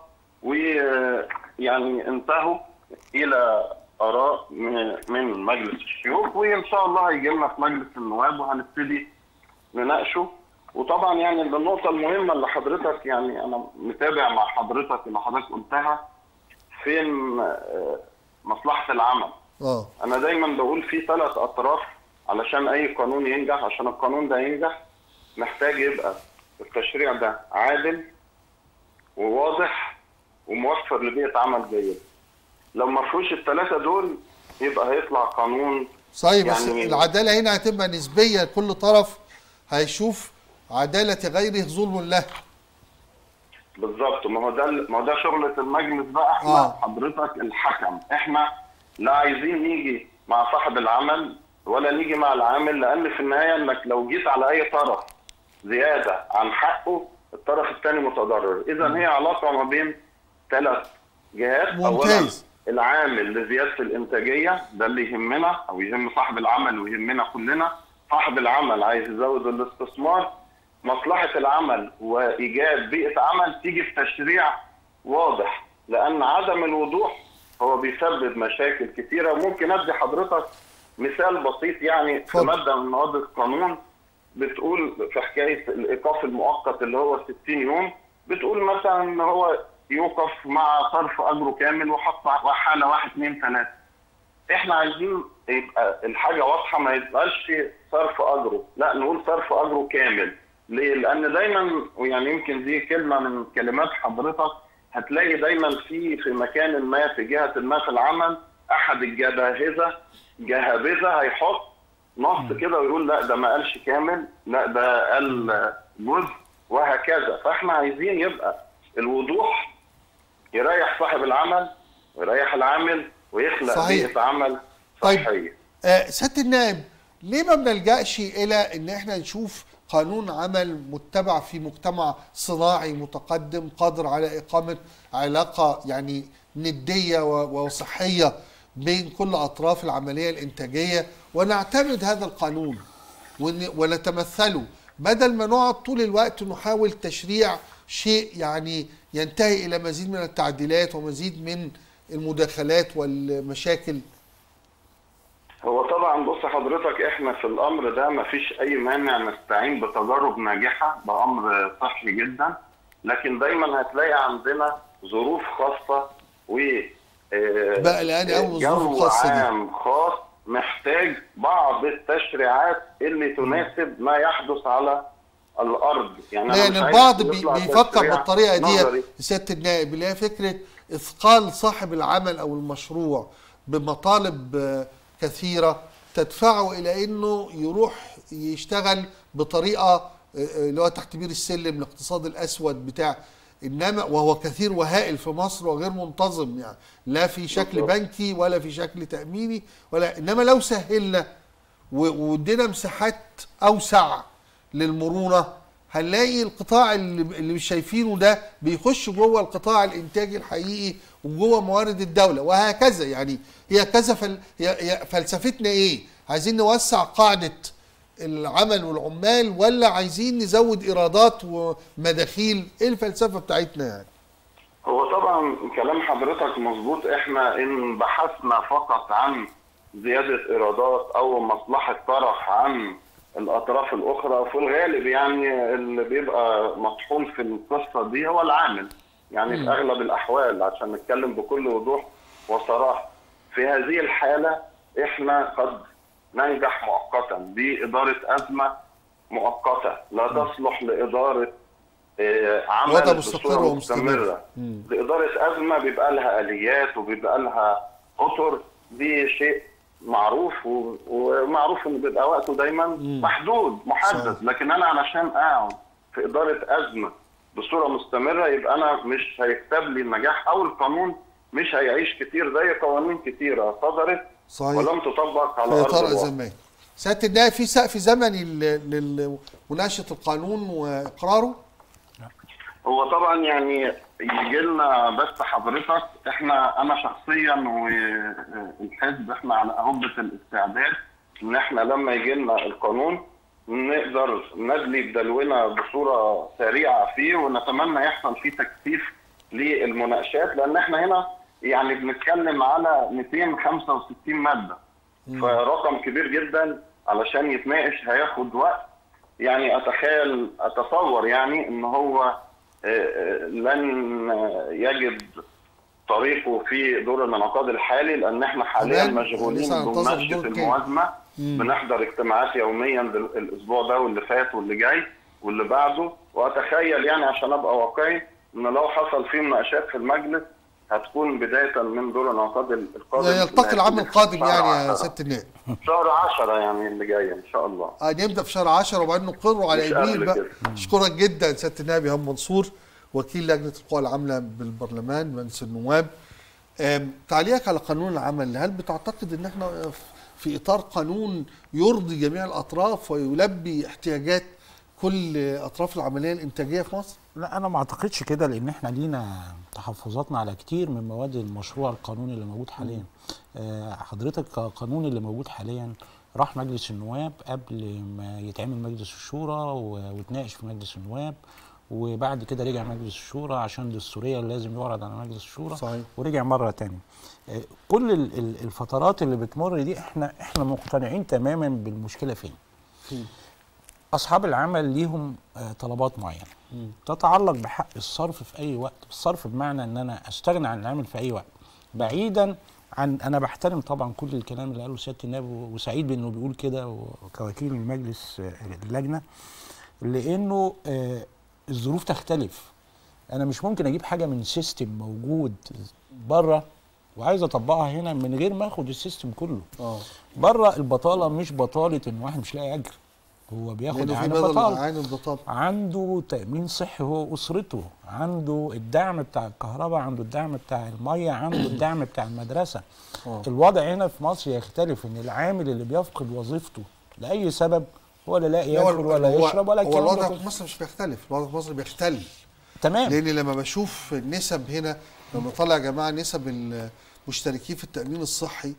ويعني انتهوا الى اراء من من مجلس الشيوخ وان شاء الله هيجي لنا في مجلس النواب وهنبتدي نناقشه وطبعا يعني النقطة المهمة اللي حضرتك يعني أنا متابع مع حضرتك اللي حضرتك قلتها فين آه، مصلحة العمل اه أنا دايما بقول في ثلاث أطراف علشان أي قانون ينجح عشان القانون ده ينجح محتاج يبقى التشريع ده عادل وواضح وموفر لبيئة عمل جيدة لو ما فيهوش الثلاثة دول يبقى هيطلع قانون صحيح بس يعني- العداله هنا هتبقى نسبيه كل طرف هيشوف عداله غيره ظلم له بالظبط ما هو ده ما هو ده شغله المجلس بقى احنا آه. آه. حضرتك الحكم احنا لا عايزين نيجي مع صاحب العمل ولا نيجي مع العامل لان في النهايه انك لو جيت على اي طرف زياده عن حقه الطرف الثاني متضرر اذا هي علاقه ما بين ثلاث جهات ممتاز. العامل لزياده الانتاجيه ده اللي يهمنا او يهم صاحب العمل ويهمنا كلنا صاحب العمل عايز يزود الاستثمار مصلحه العمل وايجاد بيئه عمل تيجي في تشريع واضح لان عدم الوضوح هو بيسبب مشاكل كثيره وممكن ادي حضرتك مثال بسيط يعني في اتفضل. ماده من مواد القانون بتقول في حكايه الايقاف المؤقت اللي هو 60 يوم بتقول مثلا ان هو يوقف مع صرف اجره كامل وحط حاله واحد اثنين ثلاثه. احنا عايزين يبقى الحاجه واضحه ما يبقاش صرف اجره، لا نقول صرف اجره كامل. ليه؟ لان دايما ويعني يمكن دي كلمه من كلمات حضرتك هتلاقي دايما في في مكان ما في جهه ما في العمل احد الجباهزه جهابذه هيحط نص كده ويقول لا ده ما قالش كامل لا ده قال جزء وهكذا فاحنا عايزين يبقى الوضوح يريح صاحب العمل ويريح العامل ويخلق صحيح. بيئه عمل طيب. صحيه آه سياده النائب ليه ما بنلجاش الى ان احنا نشوف قانون عمل متبع في مجتمع صناعي متقدم قادر على اقامه علاقه يعني نديه و- وصحيه بين كل اطراف العمليه الانتاجيه ونعتمد هذا القانون ون- ونتمثله بدل ما نقعد طول الوقت نحاول تشريع شيء يعني ينتهي الى مزيد من التعديلات ومزيد من المداخلات والمشاكل هو طبعا بص حضرتك احنا في الامر ده ما فيش اي مانع نستعين بتجارب ناجحه ده امر صحي جدا لكن دايما هتلاقي عندنا ظروف خاصه و آه، بقى الآن أول الظروف جو الخاصة دي. عام خاص محتاج بعض التشريعات اللي تناسب ما يحدث على الارض يعني أنا لان مش عايز البعض بي- يطلع بيفكر تشريع بالطريقه دي نظري. سياده النائب اللي هي فكره اثقال صاحب العمل او المشروع بمطالب آه، كثيره تدفعه الى انه يروح يشتغل بطريقه آه، آه، اللي هو تحت بير السلم الاقتصاد الاسود بتاع انما وهو كثير وهائل في مصر وغير منتظم يعني لا في شكل بالظبط. بنكي ولا في شكل تاميني ولا انما لو سهلنا و- وادينا مساحات اوسع للمرونه هنلاقي القطاع اللي, اللي مش شايفينه ده بيخش جوه القطاع الانتاجي الحقيقي وجوه موارد الدوله وهكذا يعني هي كذا فل هي هي فلسفتنا ايه؟ عايزين نوسع قاعده العمل والعمال ولا عايزين نزود ايرادات ومداخيل ايه الفلسفه بتاعتنا يعني هو طبعا كلام حضرتك مظبوط احنا ان بحثنا فقط عن زيادة ايرادات او مصلحة طرف عن الاطراف الاخرى في الغالب يعني اللي بيبقى مطحون في القصة دي هو العامل يعني في اغلب الاحوال عشان نتكلم بكل وضوح وصراحة في هذه الحالة احنا قد ننجح مؤقتا بإدارة أزمة مؤقتة لا تصلح لإدارة آه، عمل وضع بصورة مستقر ومستمر. مستمرة لإدارة أزمة بيبقى لها آليات وبيبقى لها أطر دي شيء معروف و- ومعروف إن بيبقى وقته دايما محدود محدد صحيح. لكن أنا علشان أقعد في إدارة أزمة بصورة مستمرة يبقى أنا مش هيكتب لي النجاح أو القانون مش هيعيش كتير زي قوانين كتيرة صدرت صحيح. ولم تطبق على في أرض اطار الواقع زمان سياده النائب في سقف زمني ل- لمناقشه القانون واقراره هو طبعا يعني يجي لنا بس حضرتك احنا انا شخصيا والحزب احنا على اهبه الاستعداد ان احنا لما يجي لنا القانون نقدر ندلي بدلونا بصوره سريعه فيه ونتمنى يحصل فيه تكثيف للمناقشات لان احنا هنا يعني بنتكلم على 265 ماده فرقم كبير جدا علشان يتناقش هياخد وقت يعني اتخيل اتصور يعني ان هو آه، آه، لن آه، يجد طريقه في دور الانعقاد الحالي لان احنا حاليا كمان مشغولين لسه هننتظر بمناقشه الدور التاني. الموازنه بنحضر اجتماعات يوميا دل- الاسبوع ده واللي فات واللي جاي واللي بعده واتخيل يعني عشان ابقى واقعي ان لو حصل فيه مناقشات في المجلس هتكون بدايه من دور الانعقاد القادم يلتقي العام القادم شهر يعني يا عشرة. سياده النائب شهر 10 يعني اللي جاي ان شاء الله آه، نبدا في شهر 10 وبعدين نقره على مش ابريل قبل بقى كده. اشكرك جدا سياده النائب ايهاب منصور وكيل لجنه القوى العامله بالبرلمان مجلس النواب آم، تعليقك على قانون العمل هل بتعتقد ان احنا في اطار قانون يرضي جميع الاطراف ويلبي احتياجات كل اطراف العمليه الانتاجيه في مصر؟ لا انا ما اعتقدش كده لان احنا لينا تحفظاتنا على كتير من مواد المشروع القانوني اللي موجود حاليا آه، حضرتك القانون اللي موجود حاليا راح مجلس النواب قبل ما يتعمل مجلس الشورى و- ويتناقش في مجلس النواب وبعد كده رجع مجلس الشورى عشان دستوريا لازم يعرض على مجلس الشورى صحيح. ورجع مره تانية آه، كل ال- ال- الفترات اللي بتمر دي احنا احنا مقتنعين تماما بالمشكله فين اصحاب العمل ليهم آه، طلبات معينه تتعلق بحق الصرف في اي وقت الصرف بمعنى ان انا استغنى عن العامل في اي وقت بعيدا عن انا بحترم طبعا كل الكلام اللي قاله سياده النائب وسعيد بانه بيقول كده وكوكيل المجلس آه، اللجنه لانه آه، الظروف تختلف انا مش ممكن اجيب حاجه من سيستم موجود بره وعايز اطبقها هنا من غير ما اخد السيستم كله اه بره البطاله مش بطاله ان واحد مش لاقي اجر هو بياخد لانه في عن بدل بطاله عين البطاله عنده تأمين صحي هو أسرته عنده الدعم بتاع الكهرباء عنده الدعم بتاع المية عنده الدعم بتاع المدرسة آه. الوضع هنا في مصر يختلف ان العامل اللي بيفقد وظيفته لأي سبب ولا لاقي هو- ياكل ولا هو- يشرب ولا هو الكلام ده الوضع كله. في مصر مش بيختلف الوضع في مصر بيختل تمام لان لما بشوف النسب هنا لما طلع يا جماعه نسب المشتركين في التامين الصحي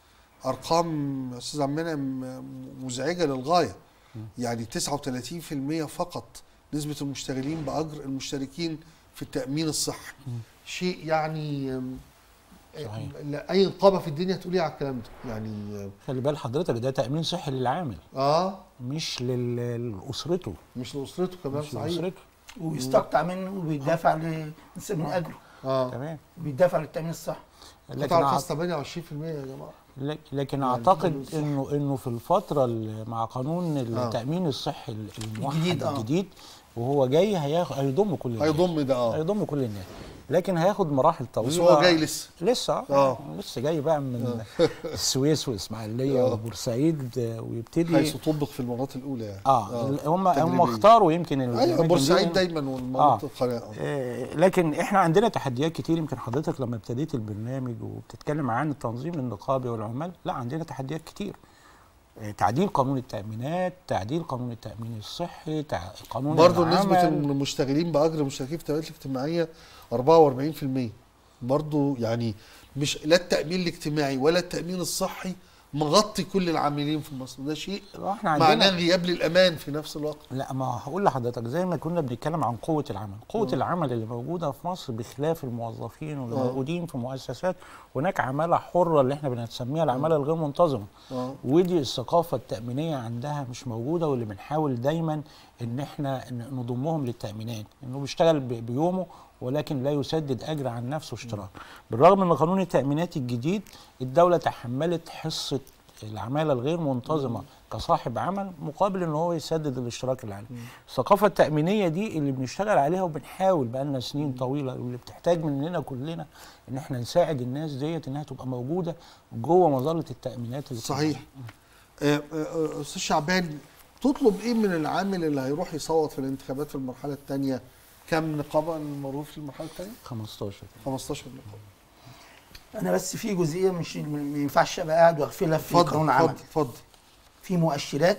ارقام يا استاذ عم منعم مزعجه للغايه يعني 39% فقط نسبه المشتغلين باجر المشتركين في التامين الصحي شيء يعني أم، صحيح. لا اي نقابه في الدنيا تقول ايه على الكلام ده يعني خلي بال حضرتك ده تأمين صحي للعامل اه مش لل- لأسرته مش لاسرته كمان مش صحيح لأسرته ويستقطع منه وبيدافع ل- من اجره اه تمام بيدافع للتامين الصحي لكن قطاع أع- الخاص 28% يا جماعه لك- لكن يعني اعتقد الصح. انه انه في الفتره اللي مع قانون التامين الصحي الموحد الجديد، الجديد, آه. وهو جاي هياخ- هيضم كل الناس هيضم ده اه هيضم كل الناس لكن هياخد مراحل طويله بس هو جاي لسه لسه آه. اه لسه جاي بقى من السويس والاسماعيليه آه. وبورسعيد آه، ويبتدي حيث طبق في المناطق الاولى يعني اه هم هم تجريبية. اختاروا يمكن ال- ايوه الأماكن بورسعيد دي. دايما والمناطق القناه آه، لكن احنا عندنا تحديات كتير يمكن حضرتك لما ابتديت البرنامج وبتتكلم عن التنظيم النقابي والعمال لا عندنا تحديات كتير آه، تعديل قانون التأمينات تعديل قانون التأمين الصحي تع... قانون برضه نسبه العمل. المشتغلين باجر المشتركين في التامينات الاجتماعيه 44% برضه يعني مش لا التامين الاجتماعي ولا التامين الصحي مغطي كل العاملين في مصر ده شيء احنا عندنا معناه غياب للامان في نفس الوقت لا ما هقول لحضرتك زي ما كنا بنتكلم عن قوة العمل قوة العمل اللي موجودة في مصر بخلاف الموظفين واللي آه. موجودين في مؤسسات هناك عمالة حرة اللي احنا بنسميها العمالة الغير منتظمة آه. ودي الثقافة التأمينية عندها مش موجودة واللي بنحاول دايما ان احنا ن- نضمهم للتأمينات انه بيشتغل ب- بيومه ولكن لا يسدد اجر عن نفسه اشتراك بالرغم ان قانون التأمينات الجديد الدولة تحملت حصة العمالة الغير منتظمة كصاحب عمل مقابل ان هو يسدد الاشتراك العالي الثقافة التأمينية دي اللي بنشتغل عليها وبنحاول بقالنا سنين طويلة واللي بتحتاج مننا كلنا ان احنا نساعد الناس ديت انها تبقى موجودة جوه مظلة التأمينات اللي صحيح آه، آه، آه، استاذ شعبان تطلب ايه من العامل اللي هيروح يصوت في الانتخابات في المرحله الثانيه كم نقابه المعروف في المرحله الثانيه 15 15 نقابه انا بس في جزئيه مش ما ينفعش ابقى قاعد واغفلها في اتفضل قانون اتفضل العمل اتفضل في مؤشرات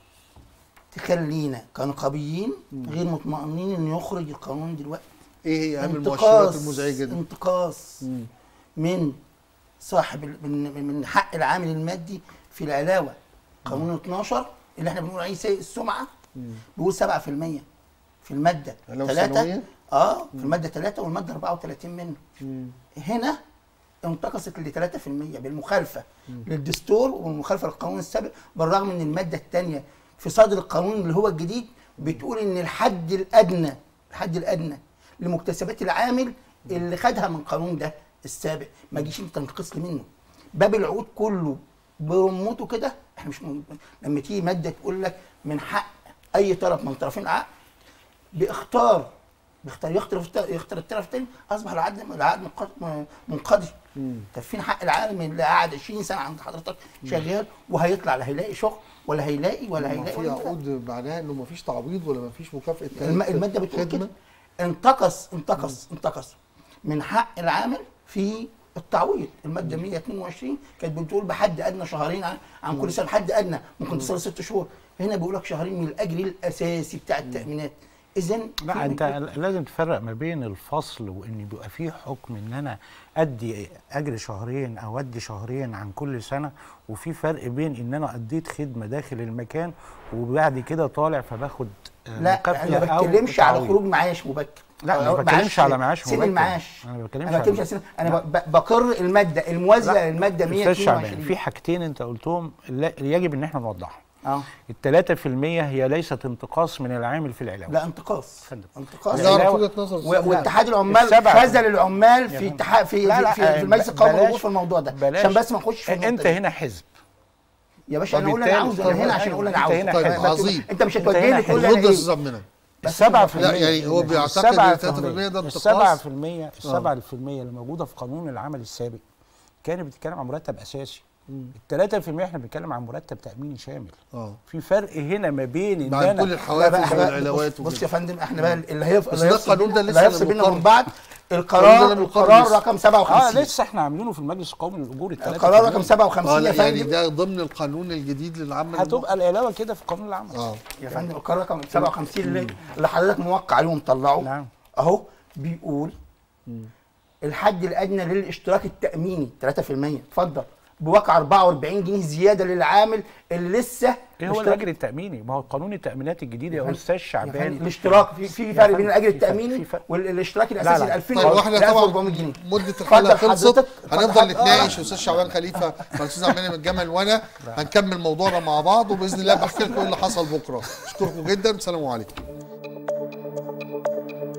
تخلينا كنقابيين غير مطمئنين ان يخرج القانون دلوقتي ايه هي اهم المؤشرات انتقاص المزعجه دي انتقاص مم. من صاحب ال- من من حق العامل المادي في العلاوه قانون 12 اللي احنا بنقول عليه سيء السمعه بيقول 7% في الماده علاوة 3 سنوية؟ اه في الماده 3 والماده 34 منه هنا انتقصت ل 3% بالمخالفه للدستور والمخالفه للقانون السابق بالرغم ان الماده الثانيه في صدر القانون اللي هو الجديد بتقول ان الحد الادنى الحد الادنى لمكتسبات العامل اللي خدها من القانون ده السابق ما تجيش انت تنتقص لي منه باب العقود كله برمته كده احنا مش م... لما تيجي ماده تقول لك من حق اي طرف من طرفين العقد باختار بيختار يختار يختار الطرف الثاني اصبح العقد العقد منق- منقضي طب فين حق العالم اللي قاعد 20 سنه عند حضرتك شغال وهيطلع لا هيلاقي شغل ولا هيلاقي ولا ما هيلاقي في ولا عقود معناها انه ما فيش تعويض ولا ما فيش مكافاه الم- الماده بتقول كده انتقص انتقص انتقص من حق العامل في التعويض الماده 122 كانت بتقول بحد ادنى شهرين عن, عن كل سنه حد ادنى ممكن تصل ست شهور هنا بيقول لك شهرين من الاجر الاساسي بتاع التامينات اذا لا انت لازم تفرق ما بين الفصل وان بيبقى فيه حكم ان انا ادي اجر شهرين او ادي شهرين عن كل سنه وفي فرق بين ان انا اديت خدمه داخل المكان وبعد كده طالع فباخد آه، لا مكافأة انا ما أو بتكلمش على تعويض. خروج معاش مبكر لا، أنا أو ما بتكلمش على معاش سن مبكر. المعاش أنا ما بتكلمش انا ما بتكلمش على- على سن انا لا. ب- بقر الماده الموازيه لا، للماده أستاذ شعبان 122 في حاجتين انت قلتهم لا- يجب ان احنا نوضحهم اه الثلاثة في المية هي ليست انتقاص من العامل في العلاوة لا انتقاص فندم. انتقاص نعرف العلاوة- وجهه نظر و- السيد. واتحاد العمال السبعة. خذل العمال في فندم. اتحاد في لا، لا، في, في المجلس ب- القومي بلاش- الوقوف في الموضوع ده بلاش عشان بس ما نخش في انت النقطة دي. هنا حزب يا باشا انا اقول اللي انا وبالتالي- عاوزه انا هنا عشان اقول اللي انا انت عاوزه هنا طيب حزب. عظيم انت مش انت هتوجهني هنا تقول لي رد انا يا ايه استاذ عبد المنعم السبعة في لا، المية يعني هو بيعتقد السبعة ان في 3% ده انتقاص. السبعة في المية السبعة في المية اللي موجودة في قانون العمل السابق كانت بتتكلم عن مرتب أساسي التلاتة في المية احنا بنتكلم عن مرتب تأميني شامل اه في فرق هنا ما بين ان بعد انا كل لا بقى الحوافز احنا بقى- والعلاوات بص, بص وكده. يا فندم احنا بقى اللي هيف... بس اللي ده هيفصل القانون بينا- ده اللي لسه هيفصل بينا مقرر. من بعض القانون ده القرار اللي مقرر القرار لسه. رقم اه 57 لسه احنا عاملينه في المجلس القومي للاجور التلاتة القرار في رقم المية. 57 اه يا لا يعني فندم ده ضمن القانون الجديد للعمل هتبقى العلاوة كده في قانون العمل اه يا فندم القرار رقم 57 اللي, اللي حضرتك موقع عليه ومطلعه نعم. اهو بيقول الحد الادنى للاشتراك التاميني 3% اتفضل بواقع 44 جنيه زياده للعامل اللي لسه ايه هو اشتراك- الاجر التأميني؟ ما هو قانون التأمينات الجديد يا استاذ يا فندم، شعبان الاشتراك في في يا فرق فندم، بين الاجر في فرق- التاميني في فرق. والاشتراك لا، الاساسي لا. ل 2000 طيب واحنا ل 1400 طبعا جنيه مده الحلقه اتفضل خلصت حضرتك، اتفضل هنفضل حضرتك. نتناقش استاذ شعبان خليفه والاستاذ عبد المنعم الجمل وانا هنكمل موضوعنا مع بعض وباذن الله بحكي لكم ايه اللي حصل بكره اشكركم جدا السلام عليكم